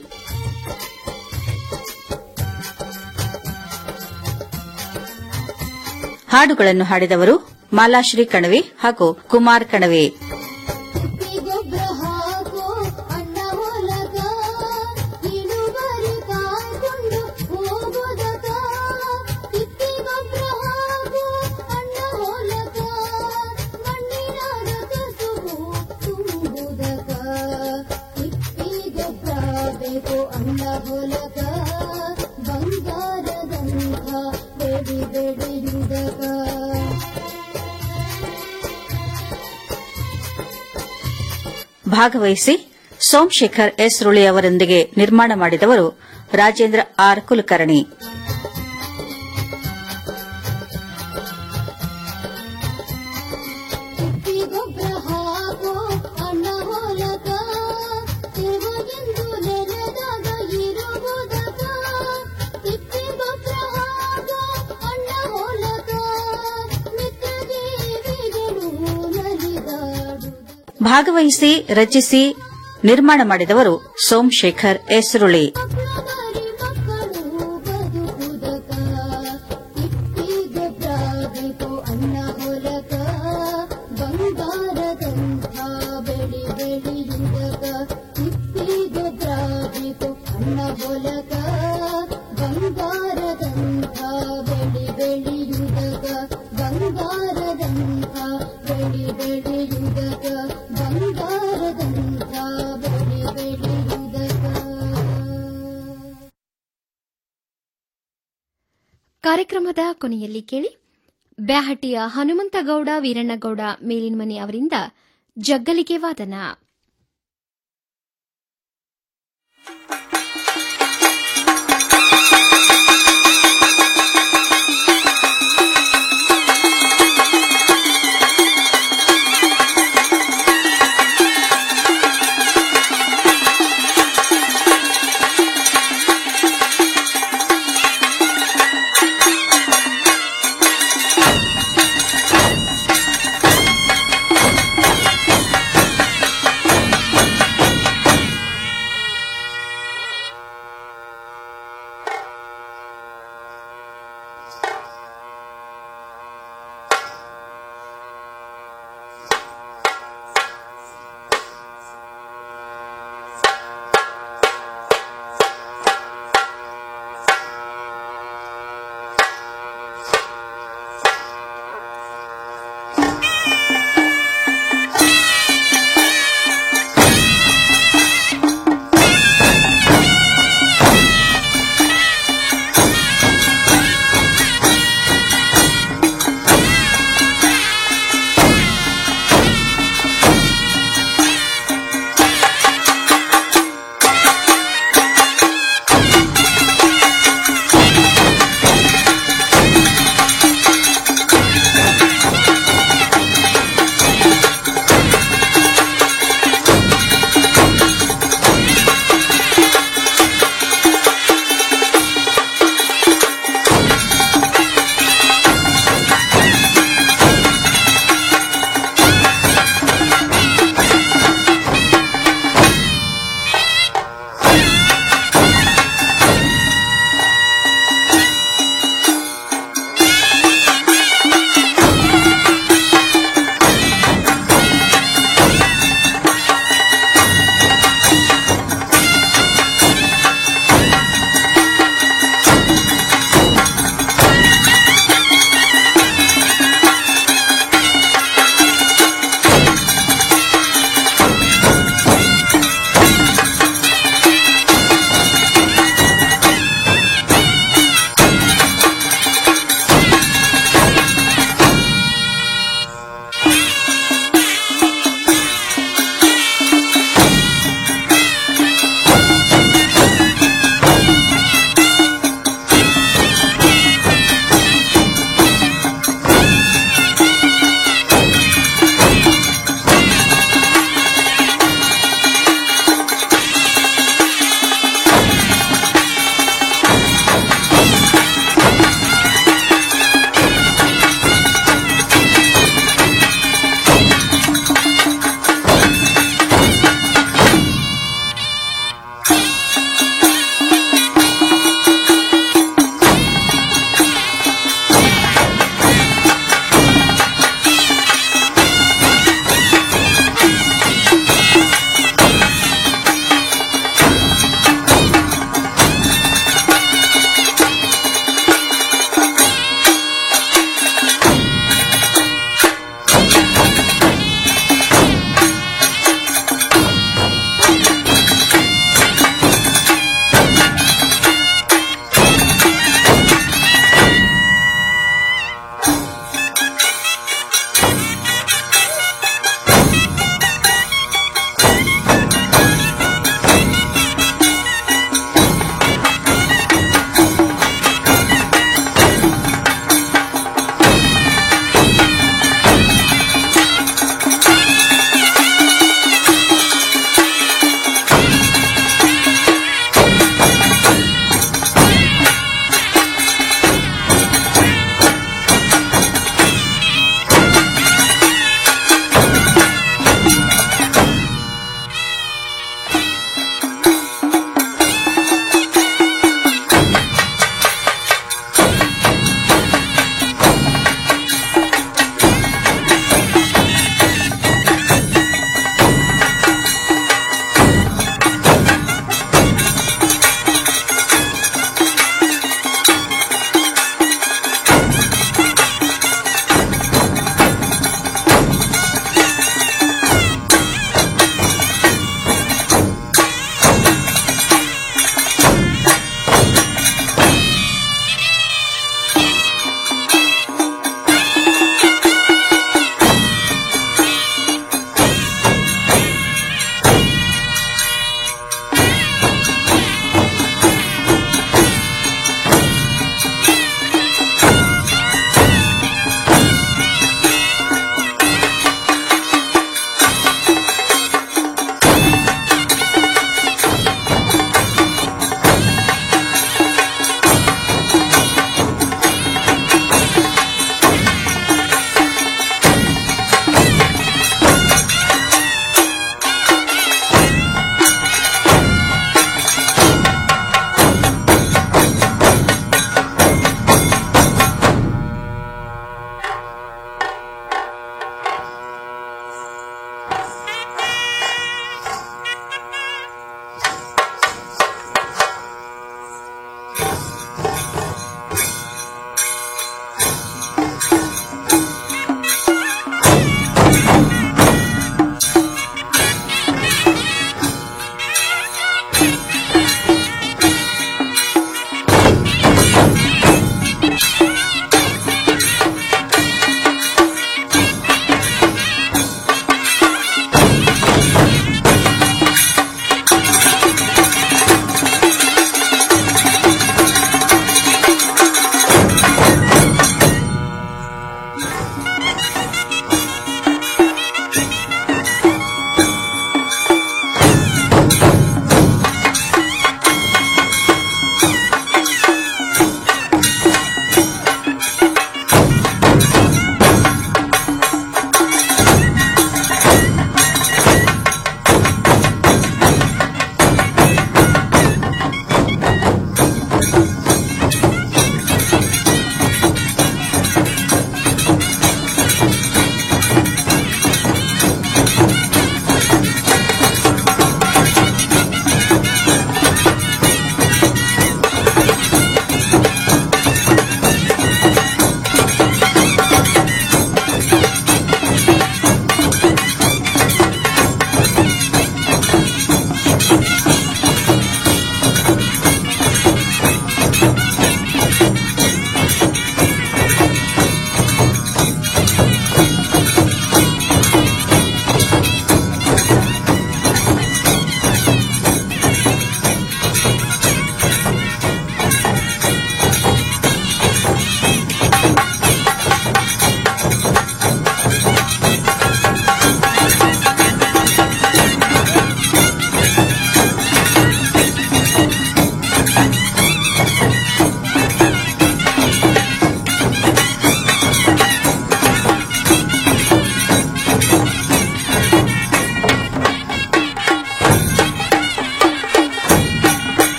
Speaker 10: ಹಾಡುಗಳನ್ನು ಹಾಡಿದವರು ಮಾಲಾಶ್ರೀ ಕಣವಿ ಹಾಗೂ ಕುಮಾರ್ ಕಣವಿ
Speaker 13: ತಿಪ್ಪಿ ಗೊಬ್ಬರ ಹಾಕೋ ಅಣ್ಣ ಹೊಲಕ ಇಳುವರಿ ಕಾಯ್ಕೊಂಡು ಹೋಗೋದಕ ತಿಪ್ಪಿ ಗೊಬ್ಬರ ಹಾಕೋ ಅಣ್ಣ ಹೊಲಕ ಮಣ್ಣಿನಾಗ ಕಸುಬು ತುಂಬುದಕ ತಿಪ್ಪಿ ಗೊಬ್ಬರ ಬೇಕು ಅಣ್ಣ ಹೊಲಕ ಬಂಗಾರದಂಥ ಬೆಡಿ ಬೆಳೆಯುವುದಕ
Speaker 10: ಭಾಗವಹಿಸಿ ಸೋಮಶೇಖರ್ ಎಸ್ ರುಳಿ ಅವರೊಂದಿಗೆ ನಿರ್ಮಾಣ ಮಾಡಿದವರು ರಾಜೇಂದ್ರ ಆರ್ ಕುಲಕರ್ಣಿ
Speaker 13: ತಿಪ್ಪಿ ಗೊಬ್ಬರ ಹಾಕೋ ಅಣ್ಣ ಹೊಲಕ ತಿರುಗಿಂದು ನೆಲದಾಗ ಇರುವುದಕ ತಿಪ್ಪಿ ಗೊಬ್ಬರ ಹಾಕೋ ಅಣ್ಣ ಹೊಲಕ ಮಿತ್ರಜೀವಿಗಳು ನಲಿದಾಡು
Speaker 10: ಭಾಗವಹಿಸಿ ರಚಿಸಿ ನಿರ್ಮಾಣ ಮಾಡಿದವರು ಸೋಮಶೇಖರ್ ಎಸ್ ರುಳಿ
Speaker 13: ಮಕ್ಕಳು ಬದುಕುದಕ ತಿಪ್ಪಿ ಗೊಬ್ಬರ ಬೇಕು ಅಣ್ಣ ಹೊಲಕ ಬಂಗಾರದಂಥ ಬೆಳಿ ಬೆಳೆಯುವುದಕ ತಿಪ್ಪಿ ಗೊಬ್ಬರ ಬೇಕು ಅಣ್ಣ ಹೊಲಕ ಬಂಗಾರದಂಥ ಬೆಳಿ ಬೆಳೆಯುವುದಕ ಬಂಗಾರದಂಥ ಬೆಳಿ ಬೆಳೆಯುವುದಕ ಬಂಗಾರದಂಥ ಬೆಳಿ ಬೆಳೆಯುವುದಕ
Speaker 2: ಕಾರ್ಯಕ್ರಮದ ಕೊನೆಯಲ್ಲಿ ಕೇಳಿ ಬ್ಯಾಹಟಿಯ ಹನುಮಂತಗೌಡ ವೀರಣ್ಣಗೌಡ ಮೇಲಿನಮನಿ ಅವರಿಂದ ಜಗ್ಗಲಿಗೆ ವಾದನ